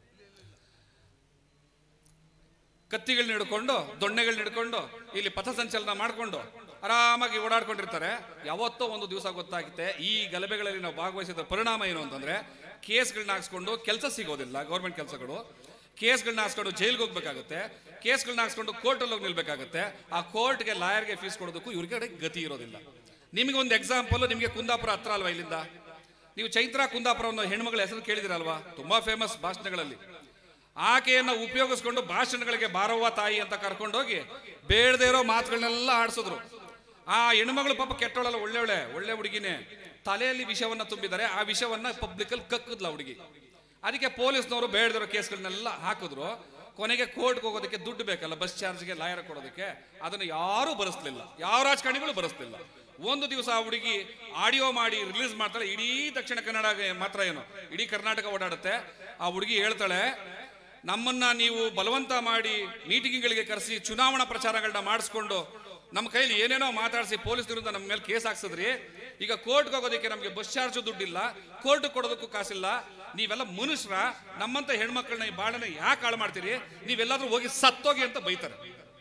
ಕತ್ತಿಗಳನ್ನ ಹಿಡ್ಕೊಂಡು ದೊಣ್ಣೆಗಳನ್ನ ಹಿಡ್ಕೊಂಡು ಇಲ್ಲಿ ಪಥಸಂಚಲನ ಮಾಡಿಕೊಂಡು ಆರಾಮಾಗಿ ಓಡಾಡ್ಕೊಂಡಿರ್ತಾರೆ ಯಾವತ್ತೋ ಒಂದು ದಿವಸ ಗೊತ್ತಾಗುತ್ತೆ ಈ ಗಲಭೆಗಳಲ್ಲಿ ನಾವು ಭಾಗವಹಿಸಿದ ಪರಿಣಾಮ ಏನು ಅಂತಂದ್ರೆ ಕೇಸ್ಗಳನ್ನ ಹಾಕ್ಸ್ಕೊಂಡು ಕೆಲಸ ಸಿಗೋದಿಲ್ಲ ಗೌರ್ಮೆಂಟ್ ಕೆಲಸಗಳು ಕೇಸ್ಗಳನ್ನ ಹಾಕ್ಸ್ಕೊಂಡು ಜೈಲ್ಗೆ ಹೋಗ್ಬೇಕಾಗುತ್ತೆ ಕೇಸ್ಗಳನ್ನ ಹಾಕ್ಸ್ಕೊಂಡು ಕೋರ್ಟಲ್ಲಿ ಹೋಗಿ ನಿಲ್ಬೇಕಾಗುತ್ತೆ ಆ ಕೋರ್ಟ್ಗೆ ಲಾಯರ್ಗೆ ಫೀಸ್ ಕೊಡೋದಕ್ಕೂ ಇವ್ರಿಗೆ ಗತಿ ಇರೋದಿಲ್ಲ ನಿಮಗೆ ಒಂದು ಎಕ್ಸಾಂಪಲ್ ನಿಮಗೆ ಕುಂದಾಪುರ ಹತ್ರ ಅಲ್ವಾ ಇಲ್ಲಿಂದ ನೀವು ಚೈತ್ರ ಕುಂದಾಪುರ ಅನ್ನೋ ಹೆಣ್ಮಗಳ ಹೆಸರು ಕೇಳಿದಿರಲ್ವಾ ತುಂಬಾ ಫೇಮಸ್ ಭಾಷಣಗಳಲ್ಲಿ ಆಕೆಯನ್ನ ಉಪಯೋಗಿಸ್ಕೊಂಡು ಭಾಷಣಗಳಿಗೆ ಬಾರವ್ವ ತಾಯಿ ಅಂತ ಕರ್ಕೊಂಡೋಗಿ ಬೇಡದೇ ಇರೋ ಮಾತುಗಳನ್ನೆಲ್ಲ ಆಡಿಸಿದ್ರು ಆ ಹೆಣ್ಮಗಳು ಪಾಪ ಕೆಟ್ಟವಳಲ್ಲ ಒಳ್ಳೆ ಒಳ್ಳೆ ಒಳ್ಳೆ ಹುಡುಗಿನೇ ತಲೆಯಲ್ಲಿ ವಿಷವನ್ನ ತುಂಬಿದ್ದಾರೆ ಆ ವಿಷವನ್ನ ಪಬ್ಲಿಕ್ ಅಲ್ಲಿ ಕಕ್ಕದ್ಲ ಹುಡುಗಿ ಅದಕ್ಕೆ ಪೊಲೀಸ್ನವರು ಬೇಡದಿರೋ ಕೇಸ್ಗಳನ್ನೆಲ್ಲ ಹಾಕಿದ್ರು ಕೊನೆಗೆ ಕೋರ್ಟ್ಗೆ ಹೋಗೋದಕ್ಕೆ ದುಡ್ಡು ಬೇಕಲ್ಲ ಬಸ್ ಚಾರ್ಜ್ಗೆ ಲಾಯರ್ ಕೊಡೋದಕ್ಕೆ ಅದನ್ನು ಯಾರೂ ಬರೆಸ್ಲಿಲ್ಲ ಯಾವ ರಾಜಕಾರಣಿಗಳು ಬರೆಸ್ಲಿಲ್ಲ ಒಂದು ದಿವಸ ಆ ಹುಡುಗಿ ಆಡಿಯೋ ಮಾಡಿ ರಿಲೀಸ್ ಮಾಡ್ತಾಳೆ ಇಡೀ ದಕ್ಷಿಣ ಕನ್ನಡ ಮಾತ್ರ ಏನು ಇಡೀ ಕರ್ನಾಟಕ ಓಡಾಡುತ್ತೆ ಆ ಹುಡುಗಿ ಹೇಳ್ತಾಳೆ ನಮ್ಮನ್ನ ನೀವು ಬಲವಂತ ಮಾಡಿ ಮೀಟಿಂಗ್ಗಳಿಗೆ ಕರೆಸಿ ಚುನಾವಣಾ ಪ್ರಚಾರಗಳನ್ನ ಮಾಡಿಸ್ಕೊಂಡು ನಮ್ಮ ಕೈಲಿ ಏನೇನೋ ಮಾತಾಡಿಸಿ ಪೊಲೀಸ್ ವಿರುದ್ಧ ನಮ್ಮ ಮೇಲೆ ಕೇಸ್ ಹಾಕ್ಸಿದ್ರಿ ಈಗ ಕೋರ್ಟ್ಗೆ ಹೋಗೋದಕ್ಕೆ ನಮಗೆ ಬಸ್ ಚಾರ್ಜ್ ದುಡ್ಡಿಲ್ಲ ಕೋರ್ಟ್ ಕೊಡೋದಕ್ಕೂ ಕಾಸಿಲ್ಲ ನೀವೆಲ್ಲ ಮನುಷ್ಯರ ನಮ್ಮಂತ ಹೆಣ್ಮಕ್ಳನ್ನ ಈ ಬಾಳನ್ನ ಯಾಕೆ ಹಾಳು ಮಾಡ್ತೀರಿ ನೀವೆಲ್ಲಾದ್ರೂ ಹೋಗಿ ಸತ್ತೋಗಿ ಅಂತ ಬೈತಾರೆ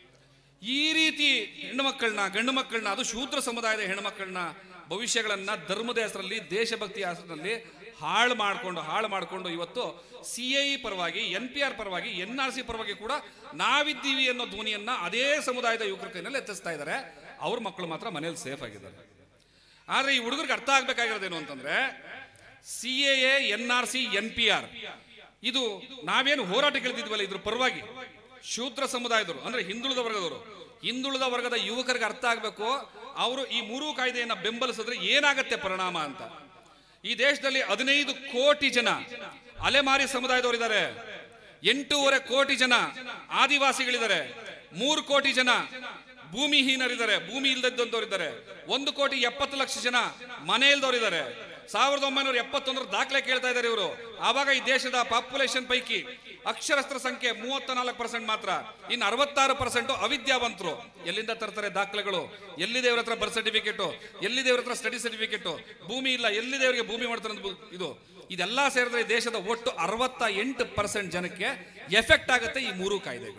ಈ ರೀತಿ ಹೆಣ್ಣು ಮಕ್ಕಳನ್ನ ಗಂಡು ಮಕ್ಕಳನ್ನ ಅದು ಶೂದ್ರ ಸಮುದಾಯದ ಹೆಣ್ಮಕ್ಳನ್ನ ಭವಿಷ್ಯಗಳನ್ನ ಧರ್ಮದ ಹೆಸರಲ್ಲಿ ದೇಶಭಕ್ತಿ ಹೆಸರಿನಲ್ಲಿ ಹಾಳು ಮಾಡಿಕೊಂಡು ಹಾಳು ಮಾಡಿಕೊಂಡು ಇವತ್ತು ಸಿ ಐ ಪರವಾಗಿ ಎನ್ ಪಿ ಆರ್ ಪರವಾಗಿ ಎನ್ ಆರ್ ಸಿ ಪರವಾಗಿ ಕೂಡ ನಾವಿದ್ದೀವಿ ಅನ್ನೋ ಧ್ವನಿಯನ್ನ ಅದೇ ಸಮುದಾಯದ ಯುವಕರ ಕೈನಲ್ಲಿ ಎತ್ತಿಸ್ತಾ ಇದ್ದಾರೆ ಅವ್ರ ಮಕ್ಕಳು ಮಾತ್ರ ಮನೇಲಿ ಸೇಫ್ ಆಗಿದ್ದಾರೆ ಆದ್ರೆ ಈ ಹುಡುಗರಿಗೆ ಅರ್ಥ ಆಗ್ಬೇಕಾಗಿರೋದೇನು ಅಂತಂದ್ರೆ C A N R C N P R ಇದು ನಾವೇನು ಹೋರಾಟ ಕೇಳಿದ್ವಲ್ಲ ಇದ್ರ ಪರವಾಗಿ ಶೂದ್ರ ಸಮುದಾಯದವರು ಅಂದ್ರೆ ಹಿಂದುಳಿದ ವರ್ಗದವರು ಹಿಂದುಳಿದ ವರ್ಗದ ಯುವಕರಿಗೆ ಅರ್ಥ ಆಗ್ಬೇಕು ಅವರು ಈ ಮೂರೂ ಕಾಯ್ದೆಯನ್ನ ಬೆಂಬಲಿಸಿದ್ರೆ ಏನಾಗತ್ತೆ ಪರಿಣಾಮ ಅಂತ ಈ ದೇಶದಲ್ಲಿ ಹದಿನೈದು ಕೋಟಿ ಜನ ಅಲೆಮಾರಿ ಸಮುದಾಯದವರಿದ್ದಾರೆ ಎಂಟೂವರೆ ಕೋಟಿ ಜನ ಆದಿವಾಸಿಗಳಿದ್ದಾರೆ ಮೂರು ಕೋಟಿ ಜನ ಭೂಮಿಹೀನರಿದ್ದಾರೆ ಭೂಮಿ ಇಲ್ಲದದ್ದವರಿದ್ದಾರೆ ಒಂದು ಕೋಟಿ ಎಪ್ಪತ್ತು ಲಕ್ಷ ಜನ ಮನೆ ಇಲ್ದವರಿದ್ದಾರೆ ಸಾವಿರದ ಒಂಬೈನೂರ ಎಪ್ಪತ್ತೊಂದರ ದಾಖಲೆ ಕೇಳ್ತಾ ಇದ್ದಾರೆ ಇವರು ಆವಾಗ ಈ ದೇಶದ ಪಾಪ್ಯುಲೇಷನ್ ಪೈಕಿ ಅಕ್ಷರಸ್ಥ ಸಂಖ್ಯೆ ಮೂವತ್ತ ನಾಲ್ಕು ಪರ್ಸೆಂಟ್ ಮಾತ್ರ ಇನ್ನು ಅರವತ್ತಾರು ಪರ್ಸೆಂಟ್ ಅವಿದ್ಯಾವಂತರು ಎಲ್ಲಿಂದ ತರ್ತಾರೆ ದಾಖಲೆಗಳು ಎಲ್ಲಿದೆ ಇವ್ರ ಹತ್ರ ಬರ್ತ್ ಸರ್ಟಿಫಿಕೇಟ್ ಎಲ್ಲಿದೆ ಇವ್ರ ಹತ್ರ ಸ್ಟಡಿ ಸರ್ಟಿಫಿಕೇಟ್ ಭೂಮಿ ಇಲ್ಲ ಎಲ್ಲಿದೆ ಇವರಿಗೆ ಭೂಮಿ ಮಾಡ್ತಾರೆ ಅಂತ ಬು- ಇದು ಇದೆಲ್ಲ ಸೇರಿದ್ರೆ ಈ ದೇಶದ ಒಟ್ಟು ಅರವತ್ತ ಎಂಟು ಪರ್ಸೆಂಟ್ ಜನಕ್ಕೆ ಎಫೆಕ್ಟ್ ಆಗುತ್ತೆ ಈ ಮೂರು ಕಾಯ್ದೆಗಳು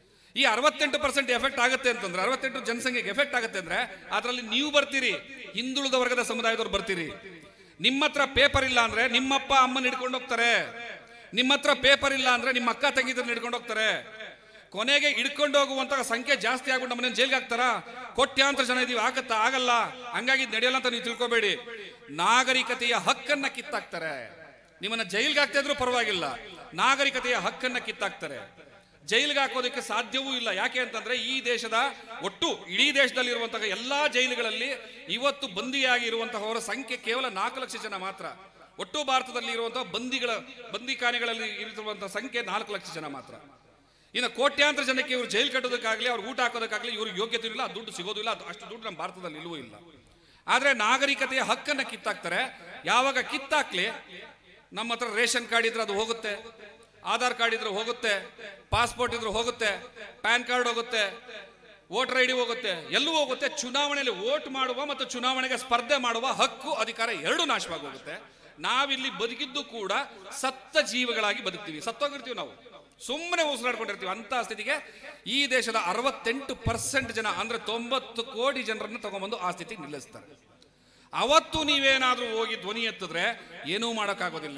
ಈ ಅರವತ್ತೆಂಟು ಪರ್ಸೆಂಟ್ ಎಫೆಕ್ಟ್ ಆಗುತ್ತೆ ಅಂತಂದ್ರೆ ಅರವತ್ತೆಂಟು ಜನಸಂಖ್ಯೆಗೆ ಎಫೆಕ್ಟ್ ಆಗುತ್ತೆ ಅಂದ್ರೆ ಅದರಲ್ಲಿ ನೀವು ಬರ್ತೀರಿ ಹಿಂದುಳಿದ ವರ್ಗದ ಸಮುದಾಯದವ್ರು ಬರ್ತೀರಿ ನಿಮ್ಮ ಹತ್ರ ಪೇಪರ್ ಇಲ್ಲ ಅಂದ್ರೆ ನಿಮ್ಮಪ್ಪ ಅಮ್ಮನ ಹಿಡ್ಕೊಂಡು ಹೋಗ್ತಾರೆ ನಿಮ್ಮ ಹತ್ರ ಪೇಪರ್ ಇಲ್ಲ ಅಂದ್ರೆ ನಿಮ್ಮ ಅಕ್ಕ ತಂಗಿದ್ರನ್ನ ಹಿಡ್ಕೊಂಡು ಹೋಗ್ತಾರೆ ಕೊನೆಗೆ ಹಿಡ್ಕೊಂಡು ಹೋಗುವಂತಹ ಸಂಖ್ಯೆ ಜಾಸ್ತಿ ಆಗ್ಬಿಟ್ಟು ನಮ್ಮನ್ನ ಜೈಲ್ಗೆ ಹಾಕ್ತಾರ ಕೋಟ್ಯಾಂತರ ಜನ ಇದೀವಿ ಆಗತ್ತಾ ಆಗಲ್ಲ ಹಂಗಾಗಿ ಇದ್ ನಡೆಯಲ್ಲ ಅಂತ ನೀವು ತಿಳ್ಕೊಬೇಡಿ ನಾಗರಿಕತೆಯ ಹಕ್ಕನ್ನ ಕಿತ್ತಾಕ್ತಾರೆ ನಿಮ್ಮನ್ನ ಜೈಲ್ಗೆ ಹಾಕ್ತಾ ಇದ್ರು ಪರವಾಗಿಲ್ಲ ನಾಗರಿಕತೆಯ ಹಕ್ಕನ್ನ ಕಿತ್ತಾಕ್ತಾರೆ ಜೈಲಿಗೆ ಹಾಕೋದಕ್ಕೆ ಸಾಧ್ಯವೂ ಇಲ್ಲ ಯಾಕೆ ಅಂತಂದ್ರೆ ಈ ದೇಶದ ಒಟ್ಟು ಇಡೀ ದೇಶದಲ್ಲಿರುವಂತಹ ಎಲ್ಲಾ ಜೈಲುಗಳಲ್ಲಿ ಇವತ್ತು ಬಂದಿಯಾಗಿರುವಂತಹವರ ಸಂಖ್ಯೆ ಕೇವಲ ನಾಲ್ಕು ಲಕ್ಷ ಜನ ಮಾತ್ರ ಒಟ್ಟು ಭಾರತದಲ್ಲಿ ಇರುವಂತಹ ಬಂದಿಗಳ ಬಂದಿಖಾನೆಗಳಲ್ಲಿ ಇರುವಂತಹ ಸಂಖ್ಯೆ ನಾಲ್ಕು ಲಕ್ಷ ಜನ ಮಾತ್ರ ಇನ್ನು ಕೋಟ್ಯಾಂತರ ಜನಕ್ಕೆ ಇವರು ಜೈಲು ಕಟ್ಟೋದಕ್ಕಾಗಲಿ ಅವ್ರು ಊಟ ಹಾಕೋದಕ್ಕಾಗಲಿ ಇವ್ರಿಗೆ ಯೋಗ್ಯತೆ ಇಲ್ಲ ಆ ದುಡ್ಡು ಸಿಗೋದಿಲ್ಲ ಅದು ಅಷ್ಟು ದುಡ್ಡು ನಮ್ಮ ಭಾರತದಲ್ಲಿ ಇಲ್ಲವೂ ಇಲ್ಲ ಆದ್ರೆ ನಾಗರಿಕತೆಯ ಹಕ್ಕನ್ನ ಕಿತ್ತಾಕ್ತಾರೆ ಯಾವಾಗ ಕಿತ್ತಾಕ್ಲಿ ನಮ್ಮ ಹತ್ರ ರೇಷನ್ ಕಾರ್ಡ್ ಇದ್ರೆ ಅದು ಹೋಗುತ್ತೆ ಆಧಾರ್ ಕಾರ್ಡ್ ಇದ್ರೆ ಹೋಗುತ್ತೆ ಪಾಸ್ಪೋರ್ಟ್ ಇದ್ರೆ ಹೋಗುತ್ತೆ ಪ್ಯಾನ್ ಕಾರ್ಡ್ ಹೋಗುತ್ತೆ ವೋಟರ್ ಐ ಡಿ ಹೋಗುತ್ತೆ ಎಲ್ಲೂ ಹೋಗುತ್ತೆ ಚುನಾವಣೆಯಲ್ಲಿ ವೋಟ್ ಮಾಡುವ ಮತ್ತು ಚುನಾವಣೆಗೆ ಸ್ಪರ್ಧೆ ಮಾಡುವ ಹಕ್ಕು ಅಧಿಕಾರ ಎರಡೂ ನಾಶವಾಗಿ ಹೋಗುತ್ತೆ ನಾವಿಲ್ಲಿ ಬದುಕಿದ್ದು ಕೂಡ ಸತ್ತ ಜೀವಿಗಳಾಗಿ ಬದುಕ್ತೀವಿ ಸತ್ತೋಗಿರ್ತೀವಿ ನಾವು ಸುಮ್ಮನೆ ಉಸಿರಾಡ್ಕೊಂಡಿರ್ತೀವಿ ಅಂತ ಸ್ಥಿತಿಗೆ ಈ ದೇಶದ ಅರವತ್ತೆಂಟು ಪರ್ಸೆಂಟ್ ಜನ ಅಂದ್ರೆ ತೊಂಬತ್ತು ಕೋಟಿ ಜನರನ್ನು ತಗೊಂಡ್ಬಂದು ಆ ಸ್ಥಿತಿಗೆ ನಿಲ್ಲಿಸ್ತಾರೆ ಅವತ್ತು ನೀವೇನಾದ್ರೂ ಹೋಗಿ ಧ್ವನಿ ಎತ್ತಿದ್ರೆ ಏನೂ ಮಾಡೋಕ್ಕಾಗೋದಿಲ್ಲ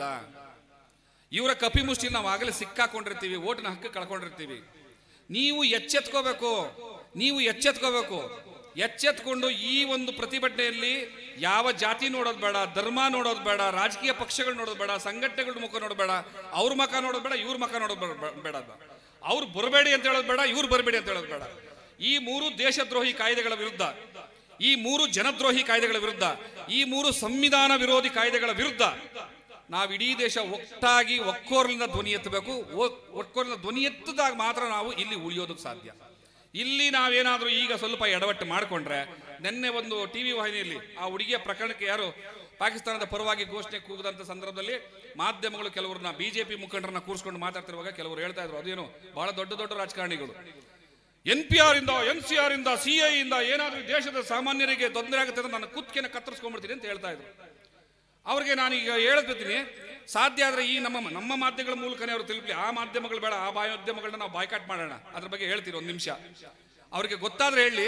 ಇವರ ಕಪಿ ಮುಷ್ಟಿಲಿ ನಾವು ಆಗಲೇ ಸಿಕ್ಕಾಕೊಂಡಿರ್ತೀವಿ ಓಟಿನ ಹಕ್ಕು ಕಳ್ಕೊಂಡಿರ್ತೀವಿ ನೀವು ಎಚ್ಚೆತ್ಕೋಬೇಕು ನೀವು ಎಚ್ಚೆತ್ಕೋಬೇಕು ಎಚ್ಚೆತ್ಕೊಂಡು ಈ ಒಂದು ಪ್ರತಿಭಟನೆಯಲ್ಲಿ ಯಾವ ಜಾತಿ ನೋಡೋದು ಬೇಡ ಧರ್ಮ ನೋಡೋದು ಬೇಡ ರಾಜಕೀಯ ಪಕ್ಷಗಳು ನೋಡೋದು ಬೇಡ ಸಂಘಟನೆಗಳ ಮುಖ ನೋಡೋದು ಬೇಡ ಅವ್ರ ಮುಖ ನೋಡೋದು ಬೇಡ ಇವ್ರ ಮುಖ ನೋಡೋದು ಬೇಡ- ಬೇಡ ಅವ್ರು ಬರಬೇಡಿ ಅಂತ ಹೇಳೋದು ಬೇಡ ಇವ್ರು ಬರಬೇಡಿ ಅಂತ ಹೇಳೋದು ಬೇಡ ಈ ಮೂರು ದೇಶದ್ರೋಹಿ ಕಾಯ್ದೆಗಳ ವಿರುದ್ಧ ಈ ಮೂರು ಜನದ್ರೋಹಿ ಕಾಯ್ದೆಗಳ ವಿರುದ್ಧ ಈ ಮೂರು ಸಂವಿಧಾನ ವಿರೋಧಿ ಕಾಯ್ದೆಗಳ ವಿರುದ್ಧ ನಾವು ಇಡೀ ದೇಶ ಒಟ್ಟಾಗಿ ಒಕ್ಕೋರ್ಲಿಂದ ಧ್ವನಿ ಎತ್ತಬೇಕು ಒ- ಒಕ್ಕೋರ್ಲಿಂದ ಧ್ವನಿ ಎತ್ತದಾಗ ಮಾತ್ರ ನಾವು ಇಲ್ಲಿ ಉಳಿಯೋದಕ್ಕೆ ಸಾಧ್ಯ ಇಲ್ಲಿ ನಾವೇನಾದ್ರೂ ಈಗ ಸ್ವಲ್ಪ ಎಡವಟ್ಟು ಮಾಡಿಕೊಂಡ್ರೆ ನಿನ್ನೆ ಒಂದು ಟಿವಿ ವಾಹಿನಿಯಲ್ಲಿ ಆ ಹುಡುಗಿಯ ಪ್ರಕರಣಕ್ಕೆ ಯಾರು ಪಾಕಿಸ್ತಾನದ ಪರವಾಗಿ ಘೋಷಣೆ ಕೂಗದಂತ ಸಂದರ್ಭದಲ್ಲಿ ಮಾಧ್ಯಮಗಳು ಕೆಲವರನ್ನ ಬಿಜೆಪಿ ಮುಖಂಡರನ್ನ ಕೂರಿಸ್ಕೊಂಡು ಮಾತಾಡ್ತಿರುವಾಗ ಕೆಲವರು ಹೇಳ್ತಾ ಇದ್ರು ಅದೇನು ಬಹಳ ದೊಡ್ಡ ದೊಡ್ಡ ರಾಜಕಾರಣಿಗಳು ಎನ್ ಪಿ ಆರ್ ಇಂದ ಎನ್ ಸಿ ಆರ್ ಇಂದ ಸಿ ಐ ಇಂದ ಏನಾದ್ರೂ ಈ ದೇಶದ ಸಾಮಾನ್ಯರಿಗೆ ತೊಂದರೆ ಆಗುತ್ತೆ ಅಂತ ನನ್ನ ಕುತ್ತಿಗೆನ ಕತ್ತರಿಸ್ಕೊಂಡ್ಬಿಡ್ತೀನಿ ಅಂತ ಹೇಳ್ತಾ ಇದ್ರು ಅವ್ರಿಗೆ ನಾನೀಗ ಹೇಳ್ತೀನಿ ಸಾಧ್ಯ ಆದ್ರೆ ಈ ನಮ್ಮ ನಮ್ಮ ಮಾಧ್ಯಮಗಳ ಮೂಲಕನೇ ಅವರು ತಿಳಿಲಿ ಆ ಮಾಧ್ಯಮಗಳು ಬೇಡ ಆ ಮಾಧ್ಯಮಗಳನ್ನ ನಾವು ಬಾಯ್ಕಾಟ್ ಮಾಡೋಣ ಅದ್ರ ಬಗ್ಗೆ ಹೇಳ್ತೀವಿ ಒಂದು ನಿಮಿಷ ಅವ್ರಿಗೆ ಗೊತ್ತಾದ್ರೆ ಹೇಳಿ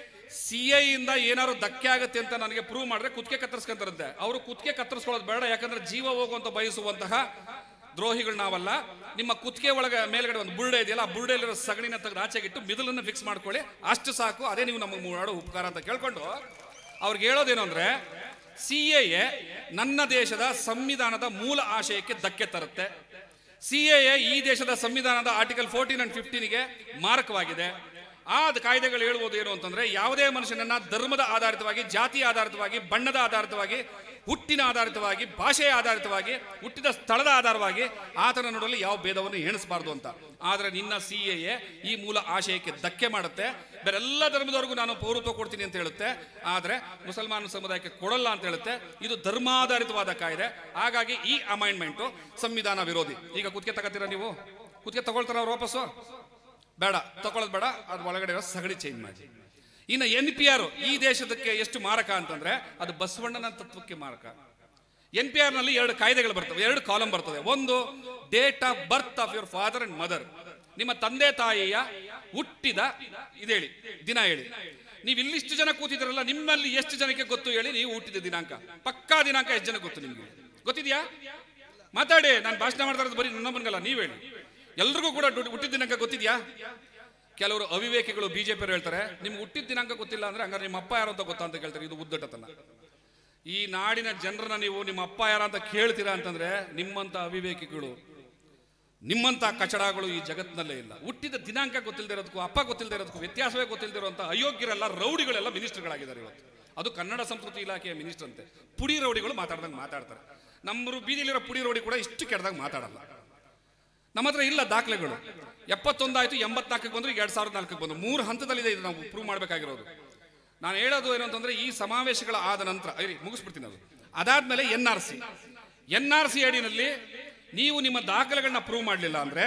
ಸಿ ಐ ಇಂದ ಏನಾದ್ರು ಧಕ್ಕೆ ಆಗುತ್ತೆ ಅಂತ ನನಗೆ ಪ್ರೂವ್ ಮಾಡಿದ್ರೆ ಕುತ್ತಿಗೆ ಕತ್ತರಿಸ್ಕೊಂತಾರಂತೆ ಅವರು ಕುತ್ತಿಗೆ ಕತ್ತರಿಸ್ಕೊಳ್ಳೋದು ಬೇಡ ಯಾಕಂದ್ರೆ ಜೀವ ಹೋಗುವಂತ ಬಯಸುವಂತಹ ದ್ರೋಹಿಗಳು ನಾವಲ್ಲ ನಿಮ್ಮ ಕುತ್ತಿಗೆ ಒಳಗೆ ಮೇಲ್ಗಡೆ ಒಂದು ಬುರುಡೆ ಇದೆಯಲ್ಲ ಆ ಬುರುಡೆಯಲ್ಲಿರೋ ಸಗಣಿನ ತೆಗೆದು ಆಚೆಗಿಟ್ಟು ಮಿದಲನ್ನು ಫಿಕ್ಸ್ ಮಾಡ್ಕೊಳ್ಳಿ ಅಷ್ಟು ಸಾಕು ಅದೇ ನೀವು ನಮಗೆ ಮಾಡೋ ಉಪಕಾರ ಅಂತ ಕೇಳ್ಕೊಂಡು ಅವ್ರಿಗೆ ಹೇಳೋದೇನು ಅಂದ್ರೆ ಸಿ ಎ ನನ್ನ ದೇಶದ ಸಂವಿಧಾನದ ಮೂಲ ಆಶಯಕ್ಕೆ ಧಕ್ಕೆ ತರುತ್ತೆ ಸಿ ಎ ಈ ದೇಶದ ಸಂವಿಧಾನದ ಆರ್ಟಿಕಲ್ ಫೋರ್ಟೀನ್ ಅಂಡ್ ಫಿಫ್ಟೀನ್ಗೆ ಮಾರಕವಾಗಿದೆ ಆ ಕಾಯ್ದೆಗಳು ಹೇಳುವುದು ಏನು ಅಂತಂದ್ರೆ ಯಾವುದೇ ಮನುಷ್ಯನನ್ನ ಧರ್ಮದ ಆಧಾರಿತವಾಗಿ ಜಾತಿ ಆಧಾರಿತವಾಗಿ ಬಣ್ಣದ ಆಧಾರಿತವಾಗಿ ಹುಟ್ಟಿನ ಆಧಾರಿತವಾಗಿ ಭಾಷೆಯ ಆಧಾರಿತವಾಗಿ ಹುಟ್ಟಿದ ಸ್ಥಳದ ಆಧಾರವಾಗಿ ಆತನ ನಡುವಲ್ಲಿ ಯಾವ ಭೇದವನ್ನು ಎಣಿಸಬಾರ್ದು ಅಂತ ಆದ್ರೆ ನಿನ್ನ ಸಿ ಎ ಈ ಮೂಲ ಆಶಯಕ್ಕೆ ಧಕ್ಕೆ ಮಾಡುತ್ತೆ ಬೇರೆಲ್ಲ ಧರ್ಮದವರೆಗೂ ನಾನು ಪೌರತ್ವ ಕೊಡ್ತೀನಿ ಅಂತ ಹೇಳುತ್ತೆ ಆದ್ರೆ ಮುಸಲ್ಮಾನ ಸಮುದಾಯಕ್ಕೆ ಕೊಡಲ್ಲ ಅಂತ ಹೇಳುತ್ತೆ ಇದು ಧರ್ಮಾಧಾರಿತವಾದ ಕಾಯ್ದೆ ಹಾಗಾಗಿ ಈ ಅಮೈಂಡ್ಮೆಂಟು ಸಂವಿಧಾನ ವಿರೋಧಿ ಈಗ ಕುತ್ತಿಗೆ ತಗೋತೀರಾ ನೀವು ಕುತ್ತಿಗೆ ತಗೊಳ್ತಾರ ಅವ್ರು ವಾಪಸ್ಸು ಬೇಡ ತಗೊಳ್ಳೋದು ಬೇಡ ಅದ್ರ ಒಳಗಡೆ ಇರೋ ಸಗಣಿ ಚೇಂಜ್ ಮಾಡಿ ಇನ್ನು ಎನ್ ಪಿ ಆರ್ ಈ ದೇಶದಕ್ಕೆ ಎಷ್ಟು ಮಾರಕ ಅಂತಂದ್ರೆ ಅದು ಬಸವಣ್ಣನ ತತ್ವಕ್ಕೆ ಮಾರಕ ಎನ್ ಪಿ ಆರ್ ನಲ್ಲಿ ಎರಡು ಕಾಯ್ದೆಗಳು ಬರ್ತವೆ ಎರಡು ಕಾಲಮ್ ಬರ್ತದೆ ಒಂದು date of birth of your father and mother ನಿಮ್ಮ ತಂದೆ ತಾಯಿಯ ಹುಟ್ಟಿದ ಇದೇಳಿ ದಿನ ಹೇಳಿ ನೀವು ಇಲ್ಲಿಷ್ಟು ಜನ ಕೂತಿದ್ರಲ್ಲ ನಿಮ್ಮಲ್ಲಿ ಎಷ್ಟು ಜನಕ್ಕೆ ಗೊತ್ತು ಹೇಳಿ ನೀವು ಹುಟ್ಟಿದ ದಿನಾಂಕ ಪಕ್ಕಾ ದಿನಾಂಕ ಎಷ್ಟು ಜನ ಗೊತ್ತು ನಿಮ್ಗೆ ಗೊತ್ತಿದ್ಯಾ ಮಾತಾಡಿ ನಾನು ಭಾಷಣ ಮಾಡ್ತಾ ಇರೋದು ಬರೀ ನನ್ನ ಬಂಗಲ್ಲ ನೀವು ಹೇಳಿ ಎಲ್ರಿಗೂ ಕೂಡ ಡು- ಹುಟ್ಟಿದ ದಿನಾಂಕ ಗೊತ್ತಿದ್ಯಾ ಕೆಲವರು ಅವಿವೇಕಿಗಳು ಬಿಜೆಪಿ ಹೇಳ್ತಾರೆ ನಿಮ್ಗೆ ಹುಟ್ಟಿದ ದಿನಾಂಕ ಗೊತ್ತಿಲ್ಲ ಅಂದ್ರೆ ಹಂಗಾರೆ ನಿಮ್ಮ ಅಪ್ಪ ಯಾರು ಅಂತ ಗೊತ್ತಾ ಅಂತ ಕೇಳ್ತಾರೆ ಇದು ಉದ್ದಟತನ ಈ ನಾಡಿನ ಜನರನ್ನ ನೀವು ನಿಮ್ಮ ಅಪ್ಪ ಯಾರ ಅಂತ ಕೇಳ್ತೀರಾ ಅಂತಂದ್ರೆ ನಿಮ್ಮಂತ ಅವಿವೇಕಿಗಳು ನಿಮ್ಮಂತ ಕಚಡಗಳು ಈ ಜಗತ್ತಿನಲ್ಲೇ ಇಲ್ಲ ಹುಟ್ಟಿದ ದಿನಾಂಕ ಗೊತ್ತಿಲ್ಲದೆ ಇರೋದಕ್ಕೂ ಅಪ್ಪ ಗೊತ್ತಿಲ್ಲದೆ ಇರೋದಕ್ಕೂ ವ್ಯತ್ಯಾಸವೇ ಗೊತ್ತಿಲ್ಲದೆ ಇರುವಂತ ಅಯೋಗ್ಯರೆಲ್ಲ ರೌಡಿಗಳೆಲ್ಲ ಮಿನಿಸ್ಟರ್ಗಳಾಗಿದ್ದಾರೆ ಇವತ್ತು ಅದು ಕನ್ನಡ ಸಂಸ್ಕೃತಿ ಇಲಾಖೆಯ ಮಿನಿಸ್ಟರ್ ಅಂತೆ ಪುಡಿ ರೌಡಿಗಳು ಮಾತಾಡ್ದಂಗೆ ಮಾತಾಡ್ತಾರೆ ನಮ್ಮ ಬೀದಿಲಿರೋ ಪುಡಿ ರೌಡಿ ಕೂಡ ಇಷ್ಟು ಕೆಟ್ಟದಾಗ ಮಾತಾಡಲ್ಲ ನಮ್ಮ ಹತ್ರ ಇಲ್ಲ ದಾಖಲೆಗಳು ಎಪ್ಪತ್ತೊಂದಾಯ್ತು ಎಂಬತ್ನಾಲ್ಕಕ್ಕೆ ಬಂದ್ರು ಈಗ ಎರಡ್ ಸಾವಿರದ ನಾಲ್ಕಕ್ಕೆ ಬಂದ್ರು ಮೂರು ಹಂತದಲ್ಲಿದೆ ಇದು ನಾವು ಪ್ರೂವ್ ಮಾಡಬೇಕಾಗಿರೋದು ನಾನು ಹೇಳೋದು ಏನು ಅಂತಂದ್ರೆ ಈ ಸಮಾವೇಶಗಳ ಆದ ನಂತರ ಇರಿ ಮುಗಿಸ್ಬಿಡ್ತೀನಿ ಅದು ಅದಾದ್ಮೇಲೆ N R C N R C ಅಡಿನಲ್ಲಿ ನೀವು ನಿಮ್ಮ ದಾಖಲೆಗಳನ್ನ ಪ್ರೂವ್ ಮಾಡಲಿಲ್ಲ ಅಂದ್ರೆ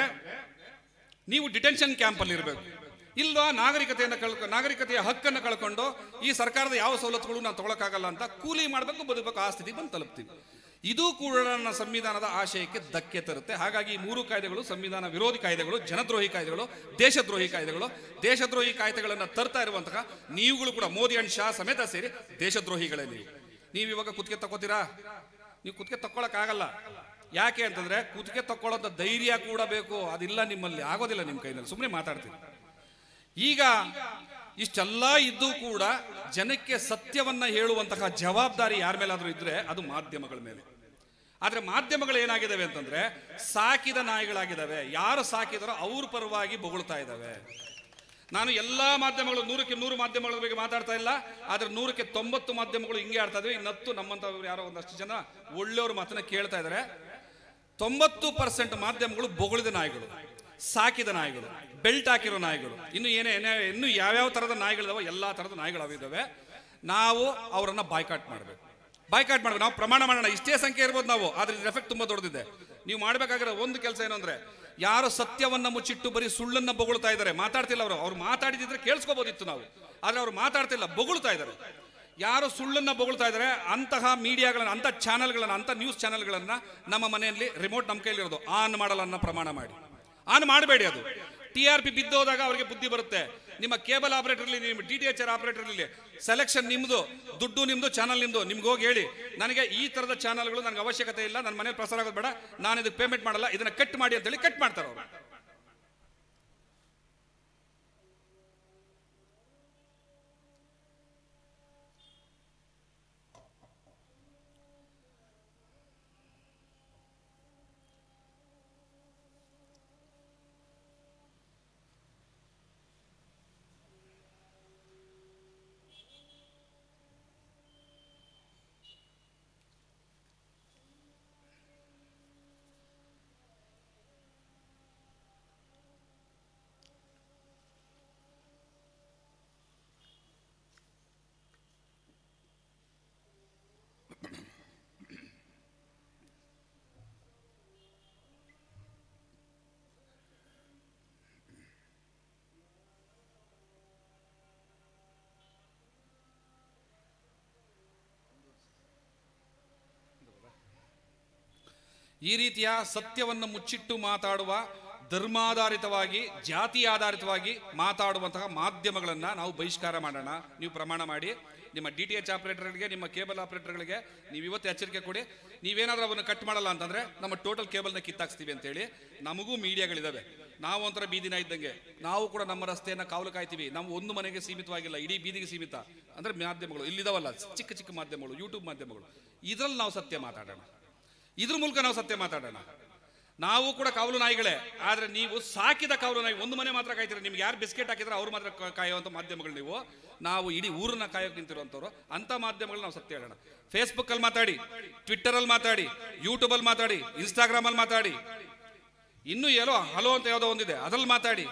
ನೀವು ಡಿಟೆನ್ಷನ್ ಕ್ಯಾಂಪಲ್ಲಿ ಇರಬೇಕು ಇಲ್ವಾ ನಾಗರಿಕತೆಯನ್ನು ಕಳ್ಕೊ ನಾಗರಿಕತೆಯ ಹಕ್ಕನ್ನು ಕಳ್ಕೊಂಡು ಈ ಸರ್ಕಾರದ ಯಾವ ಸವಲತ್ತುಗಳು ನಾವು ತಗೊಳಕ್ಕಾಗಲ್ಲ ಅಂತ ಕೂಲಿ ಮಾಡಬೇಕು ಬದುಕಬೇಕು ಆ ಸ್ಥಿತಿಗೆ ಬಂದು ತಲುಪ್ತೀವಿ ಇದು ಕೂಡ ನನ್ನ ಸಂವಿಧಾನದ ಆಶಯಕ್ಕೆ ಧಕ್ಕೆ ತರುತ್ತೆ ಹಾಗಾಗಿ ಈ ಮೂರು ಕಾಯ್ದೆಗಳು ಸಂವಿಧಾನ ವಿರೋಧಿ ಕಾಯ್ದೆಗಳು ಜನದ್ರೋಹಿ ಕಾಯ್ದೆಗಳು ದೇಶದ್ರೋಹಿ ಕಾಯ್ದೆಗಳು ದೇಶದ್ರೋಹಿ ಕಾಯ್ದೆಗಳನ್ನು ತರ್ತಾ ಇರುವಂತಹ ನೀವುಗಳು ಕೂಡ ಮೋದಿ ಅಂಡ್ ಶಾ ಸಮೇತ ಸೇರಿ ದೇಶದ್ರೋಹಿಗಳೇ ನೀವು ನೀವು ಇವಾಗ ಕುತ್ತಿಗೆ ತಗೋತೀರಾ ನೀವು ಕುತ್ತಿಗೆ ತಕ್ಕೊಳಕ್ಕಾಗಲ್ಲ ಯಾಕೆ ಅಂತಂದ್ರೆ ಕುತ್ತಿಗೆ ತಕ್ಕೊಳ್ಳೋಂಥ ಧೈರ್ಯ ಕೂಡ ಬೇಕು ಅದಿಲ್ಲ ನಿಮ್ಮಲ್ಲಿ ಆಗೋದಿಲ್ಲ ನಿಮ್ಮ ಕೈನಲ್ಲಿ ಸುಮ್ಮನೆ ಮಾತಾಡ್ತೀವಿ ಈಗ ಇಷ್ಟೆಲ್ಲ ಇದ್ದು ಕೂಡ ಜನಕ್ಕೆ ಸತ್ಯವನ್ನ ಹೇಳುವಂತಹ ಜವಾಬ್ದಾರಿ ಯಾರ ಮೇಲಾದ್ರೂ ಇದ್ರೆ ಅದು ಮಾಧ್ಯಮಗಳ ಮೇಲೆ ಆದ್ರೆ ಮಾಧ್ಯಮಗಳು ಏನಾಗಿದ್ದಾವೆ ಅಂತಂದ್ರೆ ಸಾಕಿದ ನಾಯಿಗಳಾಗಿದ್ದಾವೆ ಯಾರು ಸಾಕಿದಾರೋ ಅವ್ರ ಪರವಾಗಿ ಬೊಗಳ್ತಾ ಇದ್ದಾವೆ ನಾನು ಎಲ್ಲಾ ಮಾಧ್ಯಮಗಳು ನೂರಕ್ಕೆ ನೂರು ಮಾಧ್ಯಮಗಳ ಬಗ್ಗೆ ಮಾತಾಡ್ತಾ ಇಲ್ಲ ಆದ್ರೆ ನೂರಕ್ಕೆ ತೊಂಬತ್ತು ಮಾಧ್ಯಮಗಳು ಹಿಂಗೆ ಆಡ್ತಾ ಇದ್ವಿ ಇನ್ನತ್ತು ನಮ್ಮಂತವ್ರು ಯಾರೋ ಒಂದಷ್ಟು ಜನ ಒಳ್ಳೆಯವ್ರ ಮಾತನ್ನ ಕೇಳ್ತಾ ಇದ್ದಾರೆ ತೊಂಬತ್ತು ಪರ್ಸೆಂಟ್ ಮಾಧ್ಯಮಗಳು ಬೊಗಳಿದ ನಾಯಿಗಳು ಸಾಕಿದ ನಾಯಿಗಳು ಬೆಲ್ಟ್ ಹಾಕಿರೋ ನಾಯಿಗಳು ಇನ್ನು ಏನೇ ಏನೇ ಇನ್ನು ಯಾವ್ಯಾವ ಥರದ ನಾಯಿಗಳಿದಾವೋ ಎಲ್ಲ ಥರದ ನಾಯಿಗಳು ಇದ್ದಾವೆ ನಾವು ಅವರನ್ನ ಬಾಯ್ಕಾಟ್ ಮಾಡಬೇಕು ಬಾಯ್ಕಾಟ್ ಮಾಡಬೇಕು ನಾವು ಪ್ರಮಾಣ ಮಾಡೋಣ ಇಷ್ಟೇ ಸಂಖ್ಯೆ ಇರ್ಬೋದು ನಾವು ಆದ್ರೆ ಇದ್ರ ಎಫೆಕ್ಟ್ ತುಂಬಾ ದೊಡ್ಡದಿದೆ ನೀವು ಮಾಡಬೇಕಾಗಿರೋ ಒಂದು ಕೆಲಸ ಏನು ಅಂದ್ರೆ ಯಾರು ಸತ್ಯವನ್ನ ಮುಚ್ಚಿಟ್ಟು ಬರೀ ಸುಳ್ಳನ್ನ ಬೊಗಳ್ತಾ ಇದ್ದಾರೆ ಮಾತಾಡ್ತಿಲ್ಲ ಅವರು ಅವ್ರು ಮಾತಾಡಿದ್ರೆ ಕೇಳಿಸ್ಕೋಬೋದಿತ್ತು ನಾವು ಆದ್ರೆ ಅವ್ರು ಮಾತಾಡ್ತಿಲ್ಲ ಬೊಗಳ್ತಾ ಇದ್ದಾರೆ ಯಾರು ಸುಳ್ಳನ್ನ ಬೊಗಳ್ತಾ ಇದ್ದಾರೆ ಅಂತಹ ಮೀಡಿಯಾಗಳನ್ನ ಅಂತ ಚಾನೆಲ್ಗಳನ್ನ ಅಂತ ನ್ಯೂಸ್ ಚಾನೆಲ್ಗಳನ್ನ ನಮ್ಮ ಮನೆಯಲ್ಲಿ ರಿಮೋಟ್ ನಮ್ಮ ಕೈಲಿರೋದು ಆನ್ ಮಾಡಲ್ಲ ಅನ್ನೋ ಪ್ರಮಾಣ ಮಾಡಿ ಆನ್ ಮಾಡಬೇಡಿ ಅದು ಟಿ ಆರ್ ಪಿ ಬಿದ್ದೋದಾಗ ಅವರಿಗೆ ಬುದ್ಧಿ ಬರುತ್ತೆ ನಿಮ್ಮ ಕೇಬಲ್ ಆಪರೇಟರ್ ನಿಮ್ಮ D T H R operator ಇರಲಿ ಸೆಲೆಕ್ಷನ್ ನಿಮ್ದು ದುಡ್ಡು ನಿಮ್ದು ಚಾನಲ್ ನಿಮ್ದು ನಿಮ್ಗೆ ಹೋಗಿ ಹೇಳಿ ನನಗೆ ಈ ತರದ ಚಾನಲ್ಗಳು ನನಗೆ ಅವಶ್ಯಕತೆ ಇಲ್ಲ ನನ್ನ ಮನೇಲಿ ಪ್ರಸಾರ ಆಗೋದು ಬೇಡ ನಾನು ಇದಕ್ಕೆ ಪೇಮೆಂಟ್ ಮಾಡಲ್ಲ ಇದನ್ನ ಕಟ್ ಮಾಡಿ ಅಂತೇಳಿ ಕಟ್ ಮಾಡ್ತಾರೆ ಅವರು ಈ ರೀತಿಯ ಸತ್ಯವನ್ನು ಮುಚ್ಚಿಟ್ಟು ಮಾತಾಡುವ ಧರ್ಮಾಧಾರಿತವಾಗಿ ಜಾತಿ ಆಧಾರಿತವಾಗಿ ಮಾತಾಡುವಂತಹ ಮಾಧ್ಯಮಗಳನ್ನು ನಾವು ಬಹಿಷ್ಕಾರ ಮಾಡೋಣ ನೀವು ಪ್ರಮಾಣ ಮಾಡಿ ನಿಮ್ಮ ಡಿ ಟಿ ಎಚ್ ಆಪರೇಟರ್ಗಳಿಗೆ ನಿಮ್ಮ ಕೇಬಲ್ ಆಪರೇಟರ್ಗಳಿಗೆ ನೀವು ಇವತ್ತು ಎಚ್ಚರಿಕೆ ಕೊಡಿ ನೀವೇನಾದ್ರೂ ಅವನ್ನು ಕಟ್ ಮಾಡಲ್ಲ ಅಂತಂದ್ರೆ ನಮ್ಮ ಟೋಟಲ್ ಕೇಬಲ್ನ ಕಿತ್ತಾಕ್ಸ್ತೀವಿ ಅಂತೇಳಿ ನಮಗೂ ಮೀಡಿಯಾಗಳಿದಾವೆ ನಾವು ಒಂಥರ ಬೀದಿನ ಇದ್ದಂಗೆ ನಾವು ಕೂಡ ನಮ್ಮ ರಸ್ತೆಯನ್ನು ಕಾವಲು ಕಾಯ್ತೀವಿ ನಾವು ಒಂದು ಮನೆಗೆ ಸೀಮಿತವಾಗಿಲ್ಲ ಇಡೀ ಬೀದಿಗೆ ಸೀಮಿತ ಅಂದ್ರೆ ಮಾಧ್ಯಮಗಳು ಇಲ್ಲಿದಾವಲ್ಲ ಚಿಕ್ಕ ಚಿಕ್ಕ ಮಾಧ್ಯಮಗಳು ಯೂಟ್ಯೂಬ್ ಮಾಧ್ಯಮಗಳು ಇದರಲ್ಲಿ ನಾವು ಸತ್ಯ ಮಾತಾಡೋಣ ಇದ್ರ ಮೂಲಕ ನಾವು ಸತ್ಯ ಮಾತಾಡೋಣ ನಾವು ಕೂಡ ಕಾವಲು ನಾಯಿಗಳೇ ಆದ್ರೆ ನೀವು ಸಾಕಿದ ಕಾವಲು ನಾಯಿ ಒಂದು ಮನೆ ಮಾತ್ರ ಕಾಯ್ತೀರ ನಿಮ್ಗೆ ಯಾರು ಬಿಸ್ಕೆಟ್ ಹಾಕಿದ್ರೆ ಅವ್ರು ಮಾತ್ರ ಕ- ಕಾಯುವಂಥ ಮಾಧ್ಯಮಗಳು ನೀವು ನಾವು ಇಡೀ ಊರನ್ನ ಕಾಯೋಕೆ ನಿಂತಿರುವಂಥವ್ರು ಅಂತ ಮಾಧ್ಯಮಗಳು ನಾವು ಸತ್ಯ ಹೇಳೋಣ ಫೇಸ್ಬುಕ್ ಅಲ್ಲಿ ಮಾತಾಡಿ ಟ್ವಿಟ್ಟರ್ ಅಲ್ಲಿ ಮಾತಾಡಿ ಯೂಟ್ಯೂಬ್ ಅಲ್ಲಿ ಮಾತಾಡಿ ಇನ್ಸ್ಟಾಗ್ರಾಮ್ ಅಲ್ಲಿ ಮಾತಾಡಿ ಇನ್ನು ಏನೋ ಹಲೋ ಅಂತ ಯಾವುದೋ ಒಂದಿದೆ ಅದ್ರಲ್ಲಿ ಮಾತಾಡಿ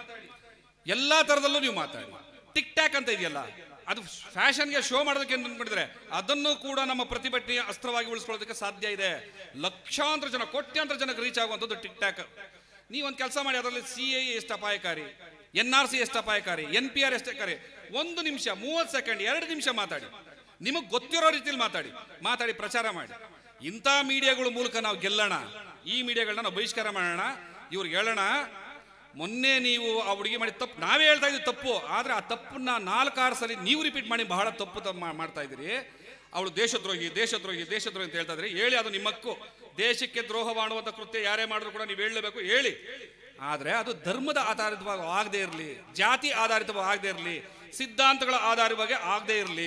ಎಲ್ಲಾ ತರದಲ್ಲೂ ನೀವು ಮಾತಾಡಿ ಟಿಕ್ ಟ್ಯಾಕ್ ಅಂತ ಇದೆಯಲ್ಲ ಅದು ಫ್ಯಾಷನ್ಗೆ ಶೋ ಮಾಡೋದಕ್ಕೆ ಮಾಡಿದ್ರೆ ಅದನ್ನು ಕೂಡ ನಮ್ಮ ಪ್ರತಿಭಟನೆಯ ಅಸ್ತ್ರವಾಗಿ ಉಳಿಸ್ಕೊಳ್ಳೋದಕ್ಕೆ ಸಾಧ್ಯ ಇದೆ ಲಕ್ಷಾಂತರ ಜನ ಕೋಟ್ಯಾಂತರ ಜನಕ್ಕೆ ರೀಚ್ ಆಗುವಂಥದ್ದು ಟಿಕ್ ಟ್ಯಾಕ್ ನೀವು ಒಂದು ಕೆಲಸ ಮಾಡಿ ಅದರಲ್ಲಿ ಸಿ ಐ ಎಷ್ಟು ಅಪಾಯಕಾರಿ ಎನ್ ಆರ್ ಸಿ ಎಷ್ಟು ಅಪಾಯಕಾರಿ ಎನ್ ಪಿ ಆರ್ ಎಷ್ಟು ಅಪಾಯಕಾರಿ ಒಂದು ನಿಮಿಷ ಮೂವತ್ತು ಸೆಕೆಂಡ್ ಎರಡು ನಿಮಿಷ ಮಾತಾಡಿ ನಿಮಗೆ ಗೊತ್ತಿರೋ ರೀತಿಯಲ್ಲಿ ಮಾತಾಡಿ ಮಾತಾಡಿ ಪ್ರಚಾರ ಮಾಡಿ ಇಂಥ ಮೀಡಿಯಾಗಳ ಮೂಲಕ ನಾವು ಗೆಲ್ಲೋಣ ಈ ಮೀಡಿಯಾಗಳನ್ನ ನಾವು ಬಹಿಷ್ಕಾರ ಮಾಡೋಣ ಇವ್ರಿಗೆ ಹೇಳೋಣ ಮೊನ್ನೆ ನೀವು ಆ ಹುಡುಗಿ ಮಾಡಿ ತಪ್ಪು ನಾವೇ ಹೇಳ್ತಾ ಇದ್ದೀವಿ ತಪ್ಪು ಆದ್ರೆ ಆ ತಪ್ಪನ್ನ ನಾಲ್ಕಾರು ಸಲ ನೀವು ರಿಪೀಟ್ ಮಾಡಿ ಬಹಳ ತಪ್ಪು ತಪ್ಪು ಮಾ- ಮಾಡ್ತಾ ಇದ್ದೀರಿ ಅವಳು ದೇಶದ್ರೋಹಿ ದೇಶದ್ರೋಹಿ ದೇಶದ್ರೋಹಿ ಅಂತ ಹೇಳ್ತಾ ಇದ್ರಿ ಹೇಳಿ ಅದು ನಿಮ್ಮಕ್ಕು ದೇಶಕ್ಕೆ ದ್ರೋಹ ಮಾಡುವಂತ ಕೃತ್ಯ ಯಾರೇ ಮಾಡಿದ್ರು ಕೂಡ ನೀವು ಹೇಳಲೇಬೇಕು ಹೇಳಿ ಆದ್ರೆ ಅದು ಧರ್ಮದ ಆಧಾರಿತವಾಗಿ ಆಗದೆ ಇರಲಿ ಜಾತಿ ಆಧಾರಿತವಾಗಿ ಆಗದೆ ಇರಲಿ ಸಿದ್ಧಾಂತಗಳ ಆಧಾರವಾಗಿ ಆಗದೆ ಇರಲಿ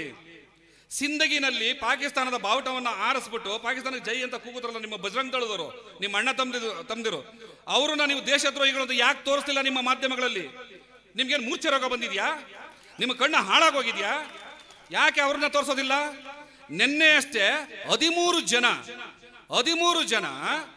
ಸಿಂದಗಿನಲ್ಲಿ ಪಾಕಿಸ್ತಾನದ ಬಾವುಟವನ್ನ ಆರಿಸ್ಬಿಟ್ಟು ಪಾಕಿಸ್ತಾನಕ್ಕೆ ಜೈ ಅಂತ ಕೂಗುದ್ರಲ್ಲ ನಿಮ್ಮ ಬಜರಂಗ್ ದಳದವರು ನಿಮ್ಮ ಅಣ್ಣ ತಮ್ಮದಿರು ತಮ್ಮದಿರು ಅವ್ರನ್ನ ನೀವು ದೇಶದ್ರೋಹಿಗಳು ಅಂತ ಯಾಕೆ ತೋರಿಸ್ತಿಲ್ಲ ನಿಮ್ಮ ಮಾಧ್ಯಮಗಳಲ್ಲಿ ನಿಮ್ಗೇನು ಮೂರ್ಛೆ ರೋಗ ಬಂದಿದ್ಯಾ ನಿಮ್ಮ ಕಣ್ಣು ಹಾಳಾಗೋಗಿದ್ಯಾ ಯಾಕೆ ಅವ್ರನ್ನ ತೋರಿಸೋದಿಲ್ಲ ನಿನ್ನೆ ಅಷ್ಟೇ ಹದಿಮೂರು ಜನ ಹದಿಮೂರು ಜನ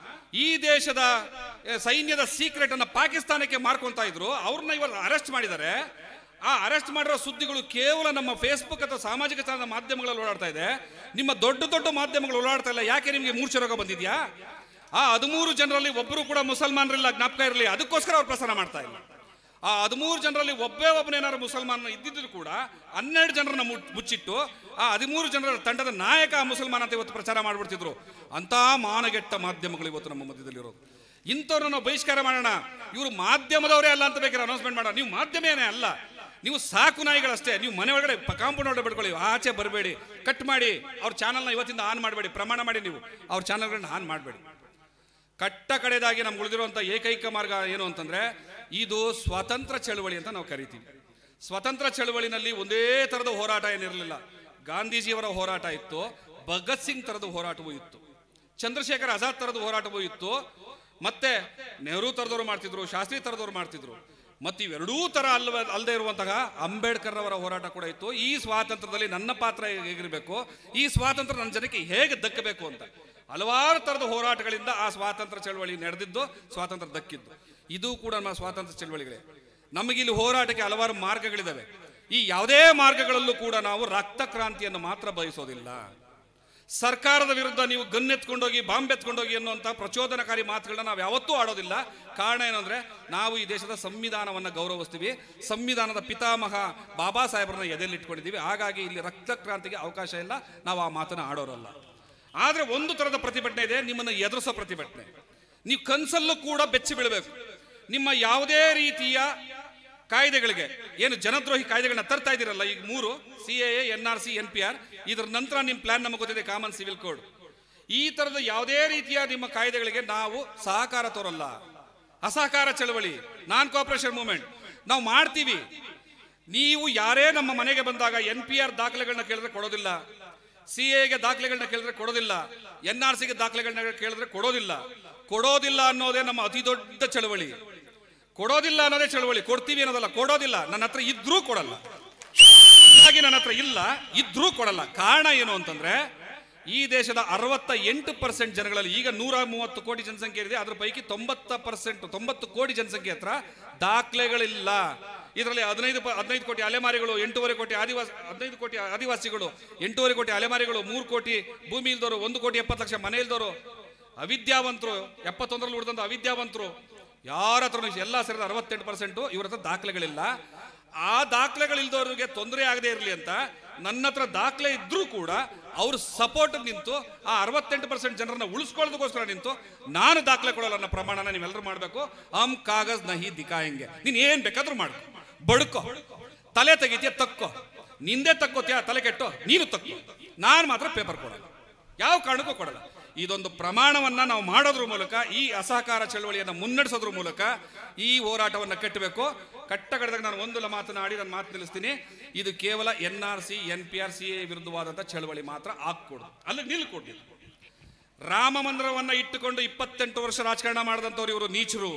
ಈ ದೇಶದ ಎ, ಸೈನ್ಯದ ಸೀಕ್ರೆಟ್ ಅನ್ನ ಪಾಕಿಸ್ತಾನಕ್ಕೆ ಮಾರ್ಕೊಂತ ಇದ್ರು ಅವ್ರನ್ನ ಇವಾಗ ಅರೆಸ್ಟ್ ಮಾಡಿದ್ದಾರೆ ಆ ಅರೆಸ್ಟ್ ಮಾಡಿರೋ ಸುದ್ದಿಗಳು ಕೇವಲ ನಮ್ಮ ಫೇಸ್ಬುಕ್ ಅಥವಾ ಸಾಮಾಜಿಕ ಜಾಲತಾಣ ಮಾಧ್ಯಮಗಳಲ್ಲಿ ಓಡಾಡ್ತಾ ಇದೆ ನಿಮ್ಮ ದೊಡ್ಡ ದೊಡ್ಡ ಮಾಧ್ಯಮಗಳು ಓಡಾಡ್ತಾ ಇಲ್ಲ ಯಾಕೆ ನಿಮಗೆ ಮೂರ್ಛೆ ರೋಗ ಬಂದಿದ್ಯಾ ಆ ಹದಿಮೂರು ಜನರಲ್ಲಿ ಒಬ್ಬರು ಕೂಡ ಮುಸಲ್ಮಾನರಿಲ್ಲ ಜ್ಞಾಪಕ ಇರಲಿ ಅದಕ್ಕೋಸ್ಕರ ಅವ್ರು ಪ್ರಸಾರ ಮಾಡ್ತಾ ಇಲ್ಲ ಆ ಹದಿಮೂರು ಜನರಲ್ಲಿ ಒಬ್ಬೇ ಒಬ್ಬನೇನಾದ್ರು ಮುಸಲ್ಮಾನ ಇದ್ದಿದ್ರು ಕೂಡ ಹನ್ನೆರಡು ಜನರನ್ನ ಮುಟ್- ಮುಚ್ಚಿಟ್ಟು ಆ ಹದಿಮೂರು ಜನರ ತಂಡದ ನಾಯಕ ಆ ಮುಸಲ್ಮಾನ ಅಂತ ಇವತ್ತು ಪ್ರಚಾರ ಮಾಡ್ಬಿಡ್ತಿದ್ರು ಅಂತ ಮಾನಗೆಟ್ಟ ಮಾಧ್ಯಮಗಳು ಇವತ್ತು ನಮ್ಮ ಮಧ್ಯದಲ್ಲಿರೋದು ಇಂಥವ್ರನ್ನ ನಾವು ಬಹಿಷ್ಕಾರ ಮಾಡೋಣ ಇವರು ಮಾಧ್ಯಮದವರೇ ಅಲ್ಲ ಅಂತ ಬೇಕಾದ್ರೆ ಅನೌನ್ಸ್ಮೆಂಟ್ ಮಾಡೋಣ ನೀವು ಮಾಧ್ಯಮನೇ ಅಲ್ಲ ನೀವು ಸಾಕು ನಾಯಿಗಳಷ್ಟೇ ನೀವು ಮನೆ ಒಳಗಡೆ ಕಾಂಪೌಂಡ್ ಒಳಗಡೆ ಬಿಡ್ಕೊಳ್ಳಿ ಆಚೆ ಬರಬೇಡಿ ಕಟ್ ಮಾಡಿ ಅವ್ರ ಚಾನಲ್ನ ಇವತ್ತಿಂದ ಆನ್ ಮಾಡಬೇಡಿ ಪ್ರಮಾಣ ಮಾಡಿ ನೀವು ಅವ್ರ ಚಾನಲ್ಗಳನ್ನ ಆನ್ ಮಾಡಬೇಡಿ ಕಟ್ಟ ಕಡೆದಾಗಿ ನಮ್ಗೆ ಉಳಿದಿರುವಂಥ ಏಕೈಕ ಮಾರ್ಗ ಏನು ಅಂತಂದ್ರೆ ಇದು ಸ್ವಾತಂತ್ರ್ಯ ಚಳವಳಿ ಅಂತ ನಾವು ಕರಿತೀವಿ ಸ್ವಾತಂತ್ರ್ಯ ಚಳವಳಿನಲ್ಲಿ ಒಂದೇ ಥರದ ಹೋರಾಟ ಏನಿರಲಿಲ್ಲ ಗಾಂಧೀಜಿಯವರ ಹೋರಾಟ ಇತ್ತು ಭಗತ್ ಸಿಂಗ್ ಥರದ ಹೋರಾಟವೂ ಇತ್ತು ಚಂದ್ರಶೇಖರ್ ಆಜಾದ್ ಥರದ ಹೋರಾಟವೂ ಇತ್ತು ಮತ್ತೆ ನೆಹರು ಥರದವ್ರು ಮಾಡ್ತಿದ್ರು ಶಾಸ್ತ್ರಿ ಥರದವ್ರು ಮಾಡ್ತಿದ್ರು ಮತ್ತು ಇವೆರಡೂ ಥರ ಅಲ್ವ ಅಲ್ಲದೆ ಇರುವಂತಹ ಅಂಬೇಡ್ಕರ್ ಅವರ ಹೋರಾಟ ಕೂಡ ಇತ್ತು ಈ ಸ್ವಾತಂತ್ರ್ಯದಲ್ಲಿ ನನ್ನ ಪಾತ್ರ ಹೇಗಿರಬೇಕು ಈ ಸ್ವಾತಂತ್ರ್ಯ ನನ್ನ ಜನಕ್ಕೆ ಹೇಗೆ ದಕ್ಕಬೇಕು ಅಂತ ಹಲವಾರು ಥರದ ಹೋರಾಟಗಳಿಂದ ಆ ಸ್ವಾತಂತ್ರ್ಯ ಚಳವಳಿ ನಡೆದಿದ್ದು ಸ್ವಾತಂತ್ರ್ಯ ದಕ್ಕಿದ್ದು ಇದು ಕೂಡ ನಮ್ಮ ಸ್ವಾತಂತ್ರ್ಯ ಚಳವಳಿಗಳೇ ನಮಗಿಲ್ಲಿ ಹೋರಾಟಕ್ಕೆ ಹಲವಾರು ಮಾರ್ಗಗಳಿದ್ದಾವೆ ಈ ಯಾವುದೇ ಮಾರ್ಗಗಳಲ್ಲೂ ಕೂಡ ನಾವು ರಕ್ತ ಕ್ರಾಂತಿಯನ್ನು ಮಾತ್ರ ಬಯಸೋದಿಲ್ಲ ಸರ್ಕಾರದ ವಿರುದ್ಧ ನೀವು ಗನ್ನೆತ್ಕೊಂಡೋಗಿ ಬಾಂಬ್ ಎತ್ಕೊಂಡೋಗಿ ಅನ್ನುವಂಥ ಪ್ರಚೋದನಕಾರಿ ಮಾತುಗಳನ್ನ ನಾವು ಯಾವತ್ತೂ ಆಡೋದಿಲ್ಲ ಕಾರಣ ಏನಂದ್ರೆ ನಾವು ಈ ದೇಶದ ಸಂವಿಧಾನವನ್ನು ಗೌರವಿಸ್ತೀವಿ ಸಂವಿಧಾನದ ಪಿತಾಮಹ ಬಾಬಾ ಸಾಹೇಬರನ್ನ ಎದೆಯಲ್ಲಿ ಇಟ್ಕೊಂಡಿದ್ದೀವಿ ಹಾಗಾಗಿ ಇಲ್ಲಿ ರಕ್ತ ಕ್ರಾಂತಿಗೆ ಅವಕಾಶ ಇಲ್ಲ ನಾವು ಆ ಮಾತನ್ನು ಆಡೋರಲ್ಲ ಆದರೆ ಒಂದು ಥರದ ಪ್ರತಿಭಟನೆ ಇದೆ ನಿಮ್ಮನ್ನು ಎದುರಿಸೋ ಪ್ರತಿಭಟನೆ ನೀವು ಕನ್ಸಲ್ಲೂ ಕೂಡ ಬೆಚ್ಚಿ ಬೀಳಬೇಕು ನಿಮ್ಮ ಯಾವುದೇ ರೀತಿಯ ಕಾಯ್ದೆಗಳಿಗೆ ಏನು ಜನದ್ರೋಹಿ ಕಾಯ್ದೆಗಳನ್ನ ತರ್ತಾ ಇದ್ದೀರಲ್ಲ ಈಗ ಮೂರು C A N R C N P R ಇದರ ನಂತರ ನಿಮ್ಮ ಪ್ಲಾನ್ ನಮಗೆ ಗೊತ್ತಿದೆ ಕಾಮನ್ ಸಿವಿಲ್ ಕೋಡ್ ಈ ತರದ ಯಾವುದೇ ರೀತಿಯ ನಿಮ್ಮ ಕಾಯ್ದೆಗಳಿಗೆ ನಾವು ಸಹಕಾರ ತೋರಲ್ಲ ಅಸಹಕಾರ ಚಳವಳಿ ನಾನ್ ಕೋಪರೇಷನ್ ಮೂವ್ಮೆಂಟ್ ನಾವು ಮಾಡ್ತೀವಿ ನೀವು ಯಾರೇ ನಮ್ಮ ಮನೆಗೆ ಬಂದಾಗ ಎನ್ ಪಿ ಆರ್ ದಾಖಲೆಗಳನ್ನ ಕೇಳಿದ್ರೆ ಕೊಡೋದಿಲ್ಲ ಸಿ ಎಗೆ ದಾಖಲೆಗಳನ್ನ ಕೇಳಿದ್ರೆ ಕೊಡೋದಿಲ್ಲ ಎನ್ ಆರ್ ಸಿಗೆ ದಾಖಲೆಗಳನ್ನ ಕೇಳಿದ್ರೆ ಕೊಡೋದಿಲ್ಲ ಕೊಡೋದಿಲ್ಲ ಅನ್ನೋದೇ ನಮ್ಮ ಅತಿ ದೊಡ್ಡ ಚಳವಳಿ ಕೊಡೋದಿಲ್ಲ ಅನ್ನೋದೇ ಚಳವಳಿ ಕೊಡ್ತೀವಿ ಅನ್ನೋದಲ್ಲ ಕೊಡೋದಿಲ್ಲ ನನ್ನ ಹತ್ರ ಇದ್ರೂ ಕೊಡಲ್ಲ ಹಾಗೆ ನನ್ನ ಹತ್ರ ಇಲ್ಲ ಇದ್ರೂ ಕೊಡಲ್ಲ ಕಾರಣ ಏನು ಅಂತಂದ್ರೆ ಈ ದೇಶದ ಅರವತ್ತ ಎಂಟು ಪರ್ಸೆಂಟ್ ಜನಗಳಲ್ಲಿ ಈಗ ನೂರ ಮೂವತ್ತು ಕೋಟಿ ಜನಸಂಖ್ಯೆ ಇದೆ ಅದ್ರ ಪೈಕಿ ತೊಂಬತ್ತ ಪರ್ಸೆಂಟ್ ತೊಂಬತ್ತು ಕೋಟಿ ಜನಸಂಖ್ಯೆ ಹತ್ರ ದಾಖಲೆಗಳಿಲ್ಲ ಇದರಲ್ಲಿ ಹದಿನೈದು ಪ- ಹದಿನೈದು ಕೋಟಿ ಅಲೆಮಾರಿಗಳು ಎಂಟೂವರೆ ಕೋಟಿ ಆದಿವಾಸಿ ಹದಿನೈದು ಕೋಟಿ ಆದಿವಾಸಿಗಳು ಎಂಟೂವರೆ ಕೋಟಿ ಅಲೆಮಾರಿಗಳು ಮೂರು ಕೋಟಿ ಭೂಮಿ ಇಲ್ದವರು ಒಂದು ಕೋಟಿ ಎಪ್ಪತ್ತು ಲಕ್ಷ ಮನೆ ಇಲ್ದವರು ಅವಿದ್ಯಾವಂತರು ಎಪ್ಪತ್ತೊಂದರಲ್ಲಿ ಉಳಿದಂತ ಅವಿದ್ಯಾವಂತರು ಯಾರ ಹತ್ರ ಎಲ್ಲ ಸೇರಿದ ಅರವತ್ತೆಂಟು ಪರ್ಸೆಂಟು ಇವ್ರ ಹತ್ರ ದಾಖಲೆಗಳಿಲ್ಲ ಆ ದಾಖಲೆಗಳಿಲ್ದವ್ರಿಗೆ ತೊಂದರೆ ಆಗದೆ ಇರಲಿ ಅಂತ ನನ್ನ ಹತ್ರ ದಾಖಲೆ ಇದ್ರೂ ಕೂಡ ಅವ್ರ ಸಪೋರ್ಟ್ ನಿಂತು ಆ ಅರವತ್ತೆಂಟು ಪರ್ಸೆಂಟ್ ಜನರನ್ನ ಉಳಿಸ್ಕೊಳ್ಳೋದಕ್ಕೋಸ್ಕರ ನಿಂತು ನಾನು ದಾಖಲೆ ಕೊಡೋಲ್ಲ ಅನ್ನೋ ಪ್ರಮಾಣನ ನೀವೆಲ್ಲರೂ ಮಾಡಬೇಕು ಹಮ್ ಕಾಗಜ್ ನಹಿ ದಿಕಾಯಂಗೆ ನೀನ್ ಏನ್ ಬೇಕಾದ್ರೂ ಮಾಡು ಬಡ್ಕೋ ತಲೆ ತೆಗಿತೀಯ ತಕ್ಕೋ ನಿಂದೆ ತಕ್ಕೋತ್ಯಾ ತಲೆ ಕೆಟ್ಟು ನೀನು ತಕ್ಕೋ ನಾನು ಮಾತ್ರ ಪೇಪರ್ ಕೊಡಲ್ಲ ಯಾವ ಕಾರಣಕ್ಕೂ ಕೊಡಲ್ಲ ಇದೊಂದು ಪ್ರಮಾಣವನ್ನ ನಾವು ಮಾಡೋದ್ರ ಮೂಲಕ ಈ ಅಸಹಕಾರ ಚಳವಳಿಯನ್ನು ಮುನ್ನಡೆಸೋದ್ರ ಮೂಲಕ ಈ ಹೋರಾಟವನ್ನು ಕಟ್ಟಬೇಕು ಕಟ್ಟ ಕಟ್ಟದಾಗ ನಾನು ಒಂದು ಮಾತನಾಡಿ ನಾನು ಮಾತು ನಿಲ್ಲಿಸ್ತೀನಿ ಇದು ಕೇವಲ N R C N P R C A ವಿರುದ್ಧವಾದಂಥ ಚಳವಳಿ ಮಾತ್ರ ಆಗ್ಕೊಡುದು ಅಲ್ಲಿ ನಿಲ್ಕೊಡ್ಲಿ ರಾಮ ಮಂದಿರವನ್ನ ಇಟ್ಟುಕೊಂಡು ಇಪ್ಪತ್ತೆಂಟು ವರ್ಷ ರಾಜಕಾರಣ ಮಾಡಿದಂಥವ್ರು ಇವರು ನೀಚರು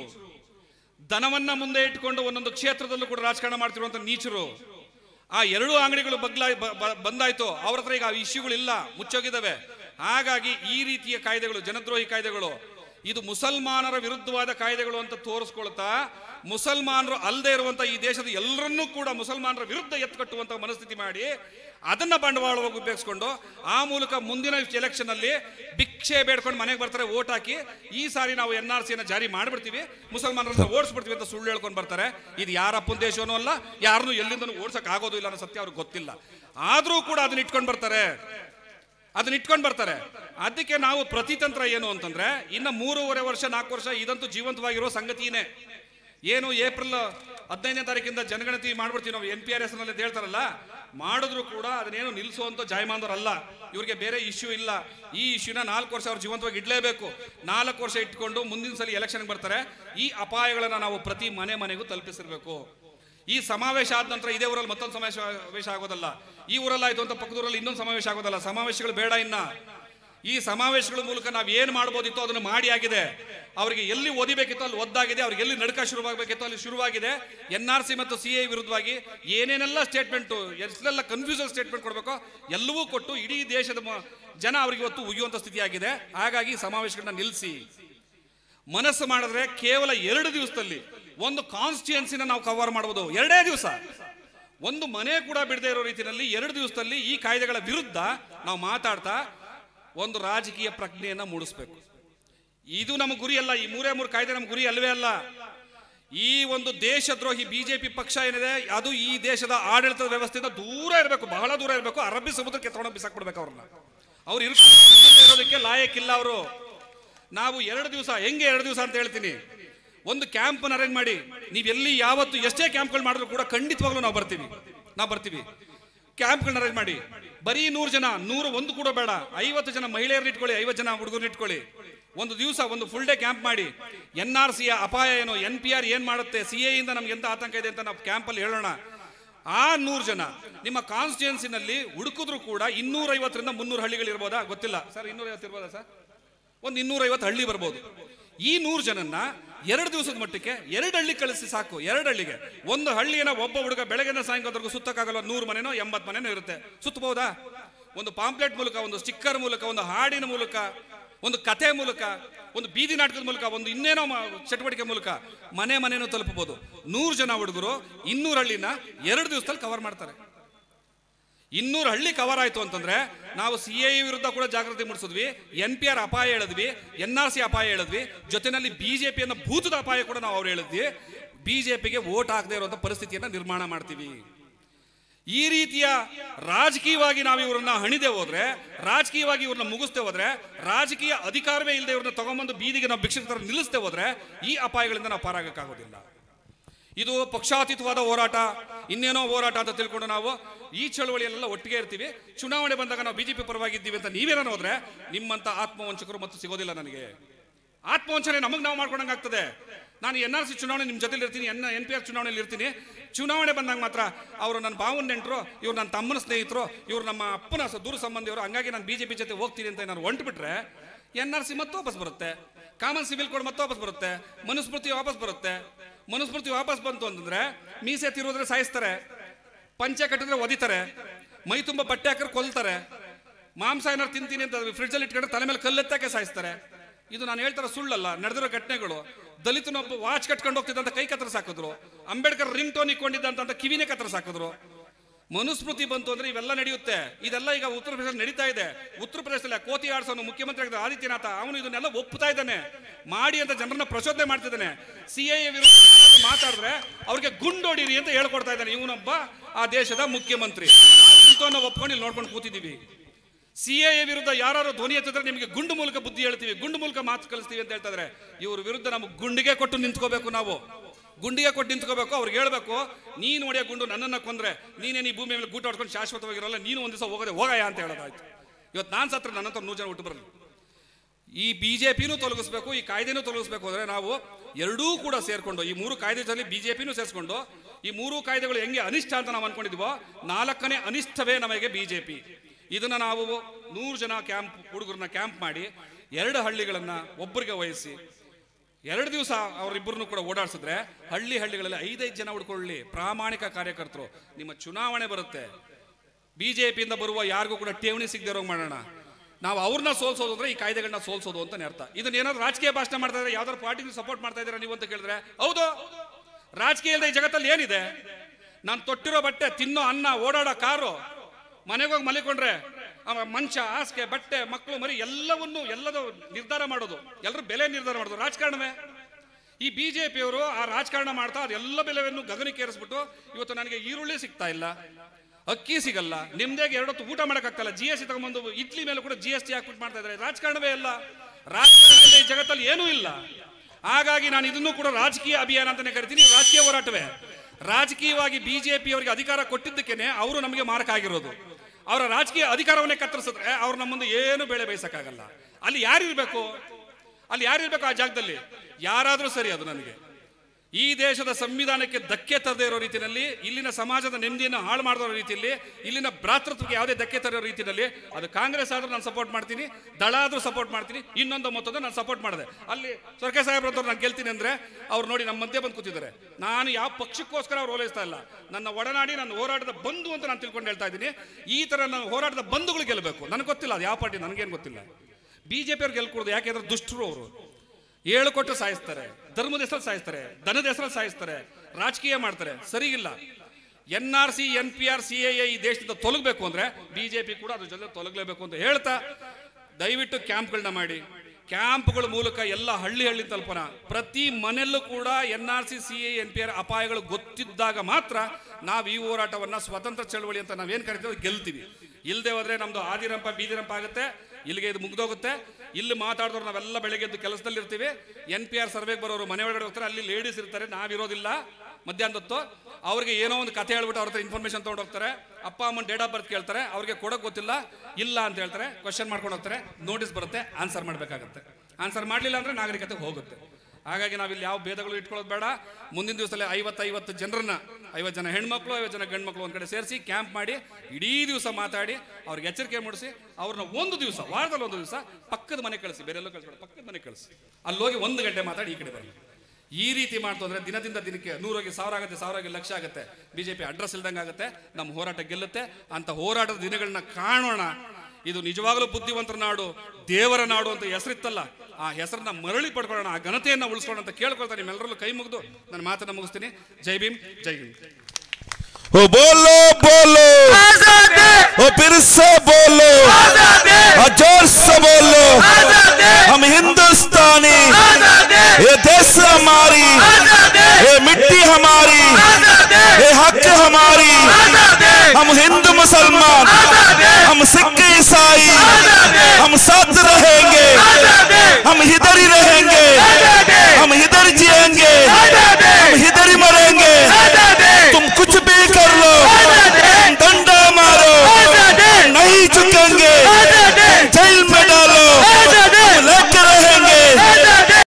ದನವನ್ನ ಮುಂದೆ ಇಟ್ಟುಕೊಂಡು ಒಂದೊಂದು ಕ್ಷೇತ್ರದಲ್ಲೂ ಕೂಡ ರಾಜಕಾರಣ ಮಾಡ್ತಿರುವಂತ ನೀಚರು ಆ ಎರಡು ಅಂಗಡಿಗಳು ಬಗ್ಲಾ ಬ- ಬ- ಬಂದಾಯ್ತು ಅವ್ರ ಹತ್ರ ಈಗ ಆ ಇಶ್ಯೂಗಳಿಲ್ಲ ಮುಚ್ಚೋಗಿದ್ದಾವೆ ಹಾಗಾಗಿ ಈ ರೀತಿಯ ಕಾಯ್ದೆಗಳು ಜನದ್ರೋಹಿ ಕಾಯ್ದೆಗಳು ಇದು ಮುಸಲ್ಮಾನರ ವಿರುದ್ಧವಾದ ಕಾಯ್ದೆಗಳು ಅಂತ ತೋರಿಸ್ಕೊಳ್ತಾ ಮುಸಲ್ಮಾನರು ಅಲ್ಲದೆ ಇರುವಂತ ಈ ದೇಶದ ಎಲ್ಲರನ್ನೂ ಕೂಡ ಮುಸಲ್ಮಾನರ ವಿರುದ್ಧ ಎತ್ಕಟ್ಟುವಂತ ಮನಸ್ಥಿತಿ ಮಾಡಿ ಅದನ್ನ ಬಂಡವಾಳವಾಗಿ ಉಪಯೋಗಿಸ್ಕೊಂಡು ಆ ಮೂಲಕ ಮುಂದಿನ ಎಲೆಕ್ಷನ್ ಅಲ್ಲಿ ಭಿಕ್ಷೆ ಬೇಡ್ಕೊಂಡು ಮನೆಗೆ ಬರ್ತಾರೆ ಓಟ್ ಹಾಕಿ ಈ ಸಾರಿ ನಾವು ಎನ್ ಆರ್ ಸಿನ ಜಾರಿ ಮಾಡ್ಬಿಡ್ತೀವಿ ಮುಸಲ್ಮಾನರನ್ನ ಓಡಿಸ್ಬಿಡ್ತೀವಿ ಅಂತ ಸುಳ್ಳು ಹೇಳ್ಕೊಂಡು ಬರ್ತಾರೆ ಇದು ಯಾರ ಅಪ್ಪನ ದೇಶನೂ ಅಲ್ಲ ಯಾರನ್ನೂ ಎಲ್ಲಿಂದನೂ ಓಡ್ಸಕ್ ಆಗೋದು ಇಲ್ಲ ಅನ್ನೋ ಸತ್ಯ ಅವ್ರಿಗೆ ಗೊತ್ತಿಲ್ಲ ಆದ್ರೂ ಕೂಡ ಅದನ್ನ ಇಟ್ಕೊಂಡು ಬರ್ತಾರೆ ಅದನ್ನ ಇಟ್ಕೊಂಡು ಬರ್ತಾರೆ ಅದಕ್ಕೆ ನಾವು ಪ್ರತಿತಂತ್ರ ಏನು ಅಂತಂದ್ರೆ ಇನ್ನ ಮೂರುವರೆ ವರ್ಷ ನಾಲ್ಕು ವರ್ಷ ಇದಂತೂ ಜೀವಂತವಾಗಿರೋ ಸಂಗತಿನೇ ಏನು ಏಪ್ರಿಲ್ ಹದಿನೈದನೇ ತಾರೀಕಿಂದ ಜನಗಣತಿ ಮಾಡ್ಬಿಡ್ತೀವಿ ನಾವು ಎನ್ ಪಿ ಆರ್ ಎಸ್ ನಲ್ಲಿ ಹೇಳ್ತಾರಲ್ಲ ಮಾಡಿದ್ರು ಕೂಡ ಅದನ್ನೇನು ನಿಲ್ಲಿಸುವಂತ ಜಾಯಮಾನದವ್ರಲ್ಲ ಇವ್ರಿಗೆ ಬೇರೆ ಇಶ್ಯೂ ಇಲ್ಲ ಈ ಇಶ್ಯೂನ ನಾಲ್ಕು ವರ್ಷ ಅವ್ರು ಜೀವಂತವಾಗಿ ಇಡಲೇಬೇಕು ನಾಲ್ಕು ವರ್ಷ ಇಟ್ಕೊಂಡು ಮುಂದಿನ ಸಲ ಎಲೆಕ್ಷನ್ ಬರ್ತಾರೆ ಈ ಅಪಾಯಗಳನ್ನ ನಾವು ಪ್ರತಿ ಮನೆ ಮನೆಗೂ ತಲುಪಿಸಿರ್ಬೇಕು ಈ ಸಮಾವೇಶ ಆದ ನಂತರ ಇದೇ ಊರಲ್ಲಿ ಮತ್ತೊಂದು ಸಮಾವೇಶ ಆಗೋದಲ್ಲ ಈ ಊರಲ್ಲಿ ಆಯ್ತು ಅಂತ ಪಕ್ಕದೂರಲ್ಲಿ ಇನ್ನೊಂದು ಸಮಾವೇಶ ಆಗೋದಲ್ಲ ಸಮಾವೇಶಗಳು ಬೇಡ ಇನ್ನ ಈ ಸಮಾವೇಶಗಳ ಮೂಲಕ ನಾವು ಏನು ಮಾಡ್ಬೋದಿತ್ತು ಅದನ್ನು ಮಾಡಿ ಆಗಿದೆ ಅವರಿಗೆ ಎಲ್ಲಿ ಓದಿಬೇಕಿತ್ತು ಅಲ್ಲಿ ಒದ್ದಾಗಿದೆ ಅವ್ರಿಗೆ ಎಲ್ಲಿ ನಡ್ಕ ಶುರುವಾಗಬೇಕಿತ್ತು ಅಲ್ಲಿ ಶುರುವಾಗಿದೆ ಎನ್ ಆರ್ ಸಿ ಮತ್ತು ಸಿ ಎ ವಿರುದ್ಧವಾಗಿ ಏನೇನೆಲ್ಲ ಸ್ಟೇಟ್ಮೆಂಟು ಎಷ್ಟೆಲ್ಲ ಕನ್ಫ್ಯೂಸನ್ ಸ್ಟೇಟ್ಮೆಂಟ್ ಕೊಡಬೇಕೋ ಎಲ್ಲವೂ ಕೊಟ್ಟು ಇಡೀ ದೇಶದ ಮ- ಜನ ಅವರಿಗೆ ಇವತ್ತು ಉಗಿಯುವಂಥ ಸ್ಥಿತಿ ಆಗಿದೆ ಹಾಗಾಗಿ ಸಮಾವೇಶಗಳನ್ನ ನಿಲ್ಲಿಸಿ ಮನಸ್ಸು ಮಾಡಿದ್ರೆ ಕೇವಲ ಎರಡು ದಿವಸದಲ್ಲಿ ಒಂದು ಕಾನ್ಸ್ಟಿಟ್ಯೂನ್ಸಿನ ನಾವು ಕವರ್ ಮಾಡಬಹುದು ಎರಡೇ ದಿವಸ ಒಂದು ಮನೆ ಕೂಡ ಬಿಡದೇ ಇರೋ ರೀತಿಯಲ್ಲಿ ಎರಡು ದಿವಸದಲ್ಲಿ ಈ ಕಾಯ್ದೆಗಳ ವಿರುದ್ಧ ನಾವು ಮಾತಾಡ್ತಾ ಒಂದು ರಾಜಕೀಯ ಪ್ರಜ್ಞೆಯನ್ನ ಮೂಡಿಸ್ಬೇಕು ಇದು ನಮ್ಮ ಗುರಿ ಅಲ್ಲ ಈ ಮೂರೇ ಮೂರು ಕಾಯ್ದೆ ನಮ್ಮ ಗುರಿ ಅಲ್ವೇ ಅಲ್ಲ ಈ ಒಂದು ದೇಶದ್ರೋಹಿ ಬಿಜೆಪಿ ಪಕ್ಷ ಏನಿದೆ ಅದು ಈ ದೇಶದ ಆಡಳಿತದ ವ್ಯವಸ್ಥೆಯಿಂದ ದೂರ ಇರಬೇಕು ಬಹಳ ದೂರ ಇರಬೇಕು ಅರಬ್ಬಿ ಸಮುದ್ರಕ್ಕೆ ತಗೊಂಡು ಬಿಸಾಕ್ಬಿಡ್ಬೇಕು ಅವ್ರನ್ನ ಅವ್ರು ಇರು ಇರೋದಕ್ಕೆ ಲಾಯಕ್ಕಿಲ್ಲ ಅವರು ನಾವು ಎರಡು ದಿವಸ ಹೆಂಗೆ ಎರಡು ದಿವಸ ಅಂತ ಹೇಳ್ತೀನಿ ಒಂದು ಕ್ಯಾಂಪ್ ಅರೇಂಜ್ ಮಾಡಿ ನೀವು ಎಲ್ಲಿ ಯಾವತ್ತು ಎಷ್ಟೇ ಕ್ಯಾಂಪ್ಗಳು ಮಾಡಿದ್ರು ಕೂಡ ಖಂಡಿತವಾಗ್ಲೂ ನಾವು ಬರ್ತೀವಿ ನಾವು ಬರ್ತೀವಿ ಕ್ಯಾಂಪ್ಗಳನ್ನ ಅರೇಂಜ್ ಮಾಡಿ ಬರೀ ನೂರು ಜನ ನೂರು ಒಂದು ಕೂಡ ಬೇಡ ಐವತ್ತು ಜನ ಮಹಿಳೆಯರನ್ನ ಇಟ್ಕೊಳ್ಳಿ ಐವತ್ತು ಜನ ಹುಡುಗರನ್ನ ಇಟ್ಕೊಳ್ಳಿ ಒಂದು ದಿವಸ ಒಂದು ಫುಲ್ ಡೇ ಕ್ಯಾಂಪ್ ಮಾಡಿ ಎನ್ ಆರ್ ಸಿಯ ಅಪಾಯ ಏನು ಎನ್ ಪಿ ಆರ್ ಏನ್ ಮಾಡುತ್ತೆ ಸಿ ಇಂದ ನಮ್ಗೆ ಎಂತ ಆತಂಕ ಇದೆ ಅಂತ ನಾವು ಕ್ಯಾಂಪಲ್ಲಿ ಹೇಳೋಣ ಆ ನೂರು ಜನ ನಿಮ್ಮ ಕಾನ್ಸ್ಟಿಟ್ಯೂನ್ಸಿನಲ್ಲಿ ಹುಡುಕಿದ್ರು ಕೂಡ ಇನ್ನೂರೈವತ್ತರಿಂದ ಮುನ್ನೂರು ಹಳ್ಳಿಗಳು ಇರ್ಬೋದಾ ಗೊತ್ತಿಲ್ಲ ಸರ್ ಇನ್ನೂರೈವತ್ತು ಇರ್ಬೋದಾ ಸರ್ ಒಂದು ಇನ್ನೂರೈವತ್ತು ಹಳ್ಳಿ ಬರ್ಬೋದು ಈ ನೂರು ಜನನ್ನ ಎರಡು ದಿವಸದ ಮಟ್ಟಕ್ಕೆ ಎರಡು ಹಳ್ಳಿ ಕಳಿಸಿ ಸಾಕು ಎರಡು ಹಳ್ಳಿಗೆ ಒಂದು ಹಳ್ಳಿಯನ್ನ ಒಬ್ಬ ಹುಡುಗ ಬೆಳಗ್ಗೆನ ಸಾಯಂಕಾಲದವರೆಗೂ ಸುತ್ತಕ್ಕಾಗಲ್ಲ ನೂರು ಮನೆನೋ ಎಂಬತ್ತು ಮನೆನೋ ಇರುತ್ತೆ ಸುತ್ತಬಹುದಾ ಒಂದು ಪಾಂಪ್ಲೆಟ್ ಮೂಲಕ ಒಂದು ಸ್ಟಿಕ್ಕರ್ ಮೂಲಕ ಒಂದು ಹಾಡಿನ ಮೂಲಕ ಒಂದು ಕಥೆ ಮೂಲಕ ಒಂದು ಬೀದಿ ನಾಟಕದ ಮೂಲಕ ಒಂದು ಇನ್ನೇನೋ ಮ- ಚಟುವಟಿಕೆ ಮೂಲಕ ಮನೆ ಮನೆನೂ ತಲುಪಬಹುದು ನೂರು ಜನ ಹುಡುಗರು ಇನ್ನೂರು ಹಳ್ಳಿನ ಎರಡು ದಿವಸದಲ್ಲಿ ಕವರ್ ಮಾಡ್ತಾರೆ ಇನ್ನೂರು ಹಳ್ಳಿ ಕವರ್ ಆಯ್ತು ಅಂತಂದ್ರೆ ನಾವು ಸಿ ಐ ವಿರುದ್ಧ ಕೂಡ ಜಾಗೃತಿ ಮೂಡಿಸಿದ್ವಿ ಎನ್ ಪಿ ಆರ್ ಅಪಾಯ ಹೇಳಿದ್ವಿ ಎನ್ ಆರ್ ಸಿ ಅಪಾಯ ಹೇಳಿದ್ವಿ ಜೊತೆನಲ್ಲಿ ಬಿಜೆಪಿಯನ್ನ ಭೂತದ ಅಪಾಯ ಕೂಡ ನಾವು ಅವ್ರು ಹೇಳಿದ್ವಿ ಬಿಜೆಪಿಗೆ ವೋಟ್ ಹಾಕದೇ ಇರುವಂತ ಪರಿಸ್ಥಿತಿಯನ್ನ ನಿರ್ಮಾಣ ಮಾಡ್ತೀವಿ ಈ ರೀತಿಯ ರಾಜಕೀಯವಾಗಿ ನಾವು ಇವ್ರನ್ನ ಹಣಿದೆ ಹೋದ್ರೆ ರಾಜಕೀಯವಾಗಿ ಇವ್ರನ್ನ ಮುಗಿಸ್ದೆ ಹೋದ್ರೆ ರಾಜಕೀಯ ಅಧಿಕಾರವೇ ಇಲ್ಲದೆ ಇವ್ರನ್ನ ತಗೊಂಬಂದು ಬೀದಿಗೆ ನಾವು ಭಿಕ್ಷಕರ ನಿಲ್ಲಿಸದೆ ಹೋದ್ರೆ ಈ ಅಪಾಯಗಳಿಂದ ನಾವು ಪಾರಾಗಕ್ಕಾಗೋದಿಲ್ಲ ಇದು ಪಕ್ಷಾತೀತವಾದ ಹೋರಾಟ ಇನ್ನೇನೋ ಹೋರಾಟ ಅಂತ ತಿಳ್ಕೊಂಡು ನಾವು ಈ ಚಳವಳಿಯಲ್ಲೆಲ್ಲ ಒಟ್ಟಿಗೆ ಇರ್ತೀವಿ ಚುನಾವಣೆ ಬಂದಾಗ ನಾವು ಬಿಜೆಪಿ ಪರವಾಗಿದ್ದೀವಿ ಅಂತ ನೀವೇನೋ ಹೋದ್ರೆ ನಿಮ್ಮಂತ ಆತ್ಮವಂಚಕರು ಮತ್ತು ಸಿಗೋದಿಲ್ಲ ನನಗೆ ಆತ್ಮವಂಚನೆ ನಮಗೆ ನಾವು ಮಾಡ್ಕೊಂಡಂಗೆ ಆಗ್ತದೆ ನಾನು ಎನ್ ಆರ್ ಸಿ ಚುನಾವಣೆ ನಿಮ್ಮ ಜೊತೆಲಿ ಇರ್ತೀನಿ ಎನ್ ಎನ್ ಪಿ ಆರ್ ಚುನಾವಣೆಯಲ್ಲಿ ಇರ್ತೀನಿ ಚುನಾವಣೆ ಬಂದಾಗ ಮಾತ್ರ ಅವರು ನನ್ನ ಭಾವನ ನೆಂಟರು ಇವ್ರು ನನ್ನ ತಮ್ಮನ ಸ್ನೇಹಿತರು ಇವ್ರು ನಮ್ಮ ಅಪ್ಪನ ಸ- ದೂರ ಸಂಬಂಧಿಯವರು ಹಂಗಾಗಿ ನಾನು ಬಿಜೆಪಿ ಜೊತೆ ಹೋಗ್ತೀನಿ ಅಂತ ನಾನು ಹೊಂಟ್ಬಿಟ್ರೆ ಎನ್ ಆರ್ ಸಿ ಮತ್ತೆ ವಾಪಸ್ ಬರುತ್ತೆ ಕಾಮನ್ ಸಿವಿಲ್ ಕೋಡ್ ಮತ್ತೆ ವಾಪಸ್ ಬರುತ್ತೆ ಮನುಸ್ಮೃತಿ ವಾಪಸ್ ಬರುತ್ತೆ ಮನುಸ್ಮೃತಿ ವಾಪಸ್ ಬಂತು ಅಂತಂದ್ರೆ ಮೀಸೆ ತಿರುವುದ್ರೆ ಸಾಯಿಸ್ತಾರೆ ಪಂಚೆ ಕಟ್ಟಿದ್ರೆ ಒದಿತಾರೆ ಮೈ ತುಂಬ ಬಟ್ಟೆ ಹಾಕಿದ್ರೆ ಕೊಲ್ತಾರೆ ಮಾಂಸ ಏನಾರು ತಿಂತೀನಿ ಅಂತ ಫ್ರಿಡ್ಜಲ್ಲಿ ಇಟ್ಕೊಂಡ್ರೆ ತಲೆ ಮೇಲೆ ಕಲ್ಲೆತ್ತಕ್ಕೆ ಸಾಯಿಸ್ತಾರೆ ಇದು ನಾನು ಹೇಳ್ತಾರ ಸುಳ್ಳಲ್ಲ ನಡೆದಿರೋ ಘಟನೆಗಳು ದಲಿತನೊಬ್ಬ ವಾಚ್ ಕಟ್ಕೊಂಡು ಹೋಗ್ತಿದ್ದಂತ ಕೈ ಕತ್ತರಿಸಿ ಹಾಕಿದ್ರು ಅಂಬೇಡ್ಕರ್ ರಿಂಗ್ ಟೋನ್ ಇಟ್ಕೊಂಡಿದ್ದಂತ ಕಿವಿನೇ ಕತ್ತರಿಸಿ ಹಾಕಿದ್ರು ಮನುಸ್ಮೃತಿ ಬಂತು ಅಂದ್ರೆ ಇವೆಲ್ಲ ನಡೆಯುತ್ತೆ ಇದೆಲ್ಲ ಈಗ ಉತ್ತರ ಪ್ರದೇಶ ನಡೀತಾ ಇದೆ ಉತ್ತರ ಪ್ರದೇಶದಲ್ಲಿ ಆ ಕೋತಿ ಆಡ್ಸೋನು ಮುಖ್ಯಮಂತ್ರಿ ಆಗಿದ್ದ ಆದಿತ್ಯನಾಥ ಅವನು ಇದನ್ನೆಲ್ಲ ಒಪ್ಪುತ್ತಾ ಇದ್ದಾನೆ ಮಾಡಿ ಅಂತ ಜನರನ್ನ ಪ್ರಚೋದನೆ ಮಾಡ್ತಿದ್ದಾನೆ ಸಿ ಐ ವಿರುದ್ಧ ಯಾರಾದ್ರೂ ಮಾತಾಡಿದ್ರೆ ಅವ್ರಿಗೆ ಗುಂಡೋಡಿರಿ ಅಂತ ಹೇಳ್ಕೊಡ್ತಾ ಇದ್ದಾನೆ ಇವನೊಬ್ಬ ಆ ದೇಶದ ಮುಖ್ಯಮಂತ್ರಿ ವಾಸ್ತವವನ್ನು ಒಪ್ಕೊಂಡು ಇಲ್ಲಿ ನೋಡ್ಕೊಂಡು ಕೂತಿದ್ದೀವಿ ಸಿ ಎ ವಿರುದ್ಧ ಯಾರು ಧ್ವನಿ ಎತ್ತಿದ್ರೆ ನಿಮಗೆ ಗುಂಡು ಮೂಲಕ ಬುದ್ಧಿ ಹೇಳ್ತೀವಿ ಗುಂಡು ಮೂಲಕ ಮಾತು ಕಲಿಸ್ತೀವಿ ಅಂತ ಹೇಳ್ತಾ ಇದ್ದಾರೆ ಇವ್ರ ವಿರುದ್ಧ ನಮಗೆ ಗುಂಡಿಗೆ ಕೊಟ್ಟು ನಿಂತ್ಕೋಬೇಕು ನಾವು ಗುಂಡಿಗೆ ಕೊಟ್ಟು ನಿಂತ್ಕೋಬೇಕು ಅವ್ರಿಗೆ ಹೇಳ್ಬೇಕು ನೀನು ಹೊಡೆಯೋ ಗುಂಡು ನನ್ನನ್ನು ಕೊಂದ್ರೆ ನೀನೇ ಈ ಭೂಮಿ ಮೇಲೆ ಗೂಟ ಹೊಡ್ಕೊಂಡು ಶಾಶ್ವತವಾಗಿರಲ್ಲ ನೀನು ಒಂದು ದಿವಸ ಹೋಗೋದೆ ಹೋಗಯ್ಯ ಅಂತ ಹೇಳೋದಾಯ್ತು ಇವತ್ತು ನಾನು ಸತ್ರ ನನ್ನಂತ ನೂರು ಜನ ಹುಟ್ಟು ಬರಲಿ ಈ ಬಿಜೆಪಿನೂ ತೊಲಗಿಸ್ಬೇಕು ಈ ಕಾಯ್ದೆನೂ ತೊಲಗಿಸ್ಬೇಕು ಅಂದ್ರೆ ನಾವು ಎರಡೂ ಕೂಡ ಸೇರ್ಕೊಂಡು ಈ ಮೂರು ಕಾಯ್ದೆಗಳಲ್ಲಿ ಬಿಜೆಪಿನೂ ಸೇರಿಸ್ಕೊಂಡು ಈ ಮೂರು ಕಾಯ್ದೆಗಳು ಹೆಂಗೆ ಅನಿಷ್ಟ ಅಂತ ನಾವು ಅನ್ಕೊಂಡಿದ್ವೋ ನಾಲ್ಕನೇ ಅನಿಷ್ಟವೇ ನಮಗೆ ಬಿಜೆಪಿ ಇದನ್ನ ನಾವು ನೂರು ಜನ ಕ್ಯಾಂಪ್ ಹುಡುಗರನ್ನ ಕ್ಯಾಂಪ್ ಮಾಡಿ ಎರಡು ಹಳ್ಳಿಗಳನ್ನ ಒಬ್ಬರಿಗೆ ವಹಿಸಿ ಎರಡು ದಿವಸ ಅವರಿಬ್ಬರನ್ನು ಕೂಡ ಓಡಾಡಿಸಿದ್ರೆ ಹಳ್ಳಿ ಹಳ್ಳಿಗಳಲ್ಲಿ ಐದೈದು ಜನ ಹುಡ್ಕೊಳ್ಳಿ ಪ್ರಾಮಾಣಿಕ ಕಾರ್ಯಕರ್ತರು ನಿಮ್ಮ ಚುನಾವಣೆ ಬರುತ್ತೆ ಬಿಜೆಪಿಯಿಂದ ಬರುವ ಯಾರಿಗೂ ಕೂಡ ಠೇವಣಿ ಸಿಗದೆ ಇರೋಂಗ್ ಮಾಡೋಣ ನಾವು ಅವ್ರನ್ನ ಸೋಲ್ಸೋದು ಅಂದ್ರೆ ಈ ಕಾಯ್ದೆಗಳನ್ನ ಸೋಲ್ಸೋದು ಅಂತಾನೆ ಅರ್ಥ ಇದನ್ನ ಏನಾದ್ರು ರಾಜಕೀಯ ಭಾಷಣ ಮಾಡ್ತಾ ಇದ್ರೆ ಯಾವ್ದಾದ್ರು ಪಾರ್ಟಿಗೆ ಸಪೋರ್ಟ್ ಮಾಡ್ತಾ ಇದ್ದೀರಾ ನೀವು ಅಂತ ಕೇಳಿದ್ರೆ ಹೌದು ರಾಜಕೀಯ ಇಲ್ಲದೆ ಈ ಜಗತ್ತಲ್ಲಿ ಏನಿದೆ ನಾನು ತೊಟ್ಟಿರೋ ಬಟ್ಟೆ ತಿನ್ನೋ ಅನ್ನ ಓಡಾಡೋ ಕಾರು ಮನೆಗೋಗಿ ಮಲಿಕೊಂಡ್ರೆ ಆಮೇಲೆ ಮಂಚ ಹಾಸಿಗೆ ಬಟ್ಟೆ ಮಕ್ಕಳು ಮರಿ ಎಲ್ಲವನ್ನು ಎಲ್ಲದೂ ನಿರ್ಧಾರ ಮಾಡೋದು ಎಲ್ಲರೂ ಬೆಲೆ ನಿರ್ಧಾರ ಮಾಡೋದು ರಾಜಕಾರಣವೇ ಈ ಬಿಜೆಪಿಯವರು ಆ ರಾಜಕಾರಣ ಮಾಡ್ತಾ ಅದೆಲ್ಲ ಬೆಲೆಯನ್ನು ಗಗನಕ್ಕೆ ಏರಿಸ್ಬಿಟ್ಟು ಇವತ್ತು ನನಗೆ ಈರುಳ್ಳಿ ಸಿಗ್ತಾ ಇಲ್ಲ ಅಕ್ಕಿ ಸಿಗಲ್ಲ ನಿಮ್ದಾಗೆ ಎರಡೊತ್ತು ಊಟ ಮಾಡೋಕ್ಕಾಗಲ್ಲ ಜಿ ಎಸ್ ಟಿ ತಗೊಂಬಂದು ಇಡ್ಲಿ ಮೇಲೆ ಕೂಡ ಜಿ ಎಸ್ ಟಿ ಹಾಕ್ಬಿಟ್ಟು ಮಾಡ್ತಾ ಇದ್ದಾರೆ ರಾಜಕಾರಣವೇ ಇಲ್ಲ ರಾಜಕಾರಣ ಇಲ್ಲದೆ ಈ ಜಗತ್ತಲ್ಲಿ ಏನೂ ಇಲ್ಲ ಹಾಗಾಗಿ ನಾನು ಇದನ್ನು ಕೂಡ ರಾಜಕೀಯ ಅಭಿಯಾನ ಅಂತಾನೆ ಕರಿತೀನಿ ರಾಜಕೀಯ ಹೋರಾಟವೇ ರಾಜಕೀಯವಾಗಿ ಬಿಜೆಪಿ ಅವರಿಗೆ ಅಧಿಕಾರ ಕೊಟ್ಟಿದ್ದಕ್ಕೇನೆ ಅವರು ನಮಗೆ ಮಾರಕ ಆಗಿರೋದು ಅವರ ರಾಜಕೀಯ ಅಧಿಕಾರವನ್ನೇ ಕತ್ತರಿಸಿದ್ರೆ ಅವ್ರು ನಮ್ಮ ಮುಂದೆ ಏನು ಬೆಳೆ ಬಯಸಕ್ಕಾಗಲ್ಲ ಅಲ್ಲಿ ಯಾರಿರ್ಬೇಕು ಅಲ್ಲಿ ಯಾರಿರ್ಬೇಕು ಆ ಜಾಗದಲ್ಲಿ ಯಾರಾದರೂ ಸರಿ ಅದು ನನಗೆ ಈ ದೇಶದ ಸಂವಿಧಾನಕ್ಕೆ ಧಕ್ಕೆ ತರದೇ ಇರೋ ರೀತಿಯಲ್ಲಿ ಇಲ್ಲಿನ ಸಮಾಜದ ನೆಮ್ಮದಿಯನ್ನು ಹಾಳು ಮಾಡೋ ರೀತಿಯಲ್ಲಿ ಇಲ್ಲಿನ ಭ್ರಾತೃತ್ವಕ್ಕೆ ಯಾವುದೇ ಧಕ್ಕೆ ತರೋ ರೀತಿಯಲ್ಲಿ ಅದು ಕಾಂಗ್ರೆಸ್ ಆದ್ರೂ ನಾನು ಸಪೋರ್ಟ್ ಮಾಡ್ತೀನಿ ದಳ ಆದ್ರೂ ಸಪೋರ್ಟ್ ಮಾಡ್ತೀನಿ ಇನ್ನೊಂದು ಮತ್ತೊಂದು ನಾನು ಸಪೋರ್ಟ್ ಮಾಡಿದೆ ಅಲ್ಲಿ ಸ್ವರ್ಗ ಸಾಹೇಬ್ರದ್ದು ನಾನು ಗೆಲ್ತೀನಿ ಅಂದ್ರೆ ಅವ್ರು ನೋಡಿ ನಮ್ಮ ಮಧ್ಯೆ ಬಂದು ಕೂತಿದ್ದಾರೆ ನಾನು ಯಾವ ಪಕ್ಷಕ್ಕೋಸ್ಕರ ಅವ್ರು ಓಲೈಸ್ತಾ ಇಲ್ಲ ನನ್ನ ಒಡನಾಡಿ ನನ್ನ ಹೋರಾಟದ ಬಂಧು ಅಂತ ನಾನು ತಿಳ್ಕೊಂಡು ಹೇಳ್ತಾ ಇದ್ದೀನಿ ಈ ತರ ನನ್ನ ಹೋರಾಟದ ಬಂಧುಗಳು ಗೆಲ್ಲಬೇಕು ನನಗೆ ಗೊತ್ತಿಲ್ಲ ಅದು ಯಾವ ಪಾರ್ಟಿ ನನಗೇನು ಗೊತ್ತಿಲ್ಲ ಬಿಜೆಪಿ ಅವ್ರು ಗೆಲ್ಕೊಡೋದು ಯಾಕೆಂದ್ರೆ ದುಷ್ಟರು ಅವರು ಏಳು ಕೊಟ್ಟು ಸಾಯಿಸ್ತಾರೆ ಧರ್ಮದ ಹೆಸರಲ್ಲಿ ಸಾಯಿಸ್ತಾರೆ ದನದ ಹೆಸರಲ್ಲಿ ಸಾಯಿಸ್ತಾರೆ ರಾಜಕೀಯ ಮಾಡ್ತಾರೆ ಸರಿ ಇಲ್ಲ N R C N P R C A ಈ ದೇಶದಿಂದ ತೊಲಗಬೇಕು ಅಂದ್ರೆ ಬಿಜೆಪಿ ಕೂಡ ಅದ್ರ ಜೊತೆ ತೊಲಗಲೇಬೇಕು ಅಂತ ಹೇಳ್ತಾ ದಯವಿಟ್ಟು ಕ್ಯಾಂಪ್ಗಳನ್ನ ಮಾಡಿ ಕ್ಯಾಂಪ್ಗಳ ಮೂಲಕ ಎಲ್ಲ ಹಳ್ಳಿ ಹಳ್ಳಿ ತಲುಪನ ಪ್ರತಿ ಮನೆಯಲ್ಲೂ ಕೂಡ N R C C N P R ಅಪಾಯಗಳು ಗೊತ್ತಿದ್ದಾಗ ಮಾತ್ರ ನಾವು ಈ ಹೋರಾಟವನ್ನ ಸ್ವತಂತ್ರ ಚಳವಳಿ ಅಂತ ನಾವೇನು ಕರಿತೀವಿ ಅದು ಗೆಲ್ತೀವಿ ಇಲ್ಲದೆ ಹೋದ್ರೆ ನಮ್ದು ಆದಿರಂಪ ಬೀದಿರಂಪ ಆಗುತ್ತೆ ಇಲ್ಲಿಗೆ ಇದು ಮುಗ್ದೋಗುತ್ತೆ ಇಲ್ಲಿ ಮಾತಾಡಿದವ್ರು ನಾವೆಲ್ಲ ಬೆಳಗ್ಗೆ ಎದ್ದು ಕೆಲಸದಲ್ಲಿ ಇರ್ತೀವಿ ಎನ್ ಪಿ ಆರ್ ಸರ್ವೆಗೆ ಬರೋರು ಮನೆ ಒಳಗಡೆ ಹೋಗ್ತಾರೆ ಅಲ್ಲಿ ಲೇಡೀಸ್ ಇರ್ತಾರೆ ನಾವಿರೋದಿಲ್ಲ ಮಧ್ಯಾಹ್ನದ ಹೊತ್ತು ಅವ್ರಿಗೆ ಏನೋ ಒಂದು ಕಥೆ ಹೇಳ್ಬಿಟ್ಟು ಅವ್ರ ಹತ್ರ ಇನ್ಫಾರ್ಮೇಶನ್ ತೊಗೊಂಡು ಹೋಗ್ತಾರೆ ಅಪ್ಪ ಅಮ್ಮನ ಡೇಟ್ ಆಫ್ ಬರ್ತ್ ಕೇಳ್ತಾರೆ ಅವ್ರಿಗೆ ಕೊಡೋಕೆ ಗೊತ್ತಿಲ್ಲ ಇಲ್ಲ ಅಂತ ಹೇಳ್ತಾರೆ ಕ್ವಶನ್ ಮಾಡ್ಕೊಂಡು ಹೋಗ್ತಾರೆ ನೋಟಿಸ್ ಬರುತ್ತೆ ಆನ್ಸರ್ ಮಾಡಬೇಕಾಗತ್ತೆ ಆನ್ಸರ್ ಮಾಡಲಿಲ್ಲ ಅಂದ್ರೆ ನಾಗರಿಕತೆ ಹೋಗುತ್ತೆ ಹಾಗಾಗಿ ನಾವಿಲ್ಲಿ ಯಾವ ಭೇದಗಳು ಇಟ್ಕೊಳ್ಳೋದು ಬೇಡ ಮುಂದಿನ ದಿವಸದಲ್ಲಿ ಐವತ್ತು ಐವತ್ತು ಜನರನ್ನ ಐವತ್ತು ಜನ ಹೆಣ್ಮಕ್ಳು ಐವತ್ತು ಜನ ಗಂಡು ಮಕ್ಕಳು ಒಂದು ಕಡೆ ಸೇರಿಸಿ ಕ್ಯಾಂಪ್ ಮಾಡಿ ಇಡೀ ದಿವಸ ಮಾತಾಡಿ ಅವ್ರಿಗೆ ಎಚ್ಚರಿಕೆ ಮೂಡಿಸಿ ಅವ್ರನ್ನ ಒಂದು ದಿವಸ ವಾರದಲ್ಲಿ ಒಂದು ದಿವಸ ಪಕ್ಕದ ಮನೆ ಕಳಿಸಿ ಬೇರೆಲ್ಲೋ ಕಳಿಸ್ಬೇಡ ಪಕ್ಕದ ಮನೆ ಕಳಿಸಿ ಅಲ್ಲಿ ಹೋಗಿ ಒಂದು ಗಂಟೆ ಮಾತಾಡಿ ಈ ಕಡೆ ಬರಲಿ ಈ ರೀತಿ ಮಾಡ್ತು ಅಂದ್ರೆ ದಿನದಿಂದ ದಿನಕ್ಕೆ ನೂರೋಗಿ ಸಾವಿರ ಆಗುತ್ತೆ ಸಾವಿರ ಆಗಿ ಲಕ್ಷ ಆಗುತ್ತೆ ಬಿಜೆಪಿ ಅಡ್ರೆಸ್ ಇಲ್ದಂಗೆ ಆಗುತ್ತೆ ನಮ್ಮ ಹೋರಾಟ ಗೆಲ್ಲುತ್ತೆ ಅಂತ ಹೋರಾಟದ ದಿನಗಳನ್ನ ಕಾಣೋಣ ಇದು ನಿಜವಾಗಲೂ ಬುದ್ಧಿವಂತರ ನಾಡು ದೇವರ ನಾಡು ಅಂತ ಹೆಸರಿತ್ತಲ್ಲ ಆ ಹೆಸರನ್ನ ಮರಳಿ ಪಡ್ಕೊಳ್ಳೋಣ ಆ ಘನತೆಯನ್ನ ಉಳಿಸ್ಕೊಳ್ಳೋಣ ಅಂತ ಕೇಳ್ಕೊಳ್ತಾ ನಿಮ್ಮೆಲ್ಲರಲ್ಲೂ ಕೈ ಮುಗಿದು ನನ್ನ ಮಾತನ್ನ ಮುಗಿಸ್ತೀನಿ ಜೈ ಭೀಮ್ ಜೈ ಭೀಮ್ ओ बोलो बोलो ओ फिर से बोलो और जोर से बोलो हम हिंदुस्तानी ये देश हमारी ये मिट्टी हमारी ये हक हमारी हम हिंदू मुसलमान हम सिख ईसाई हम साथ रहेंगे हम इधर ही रहेंगे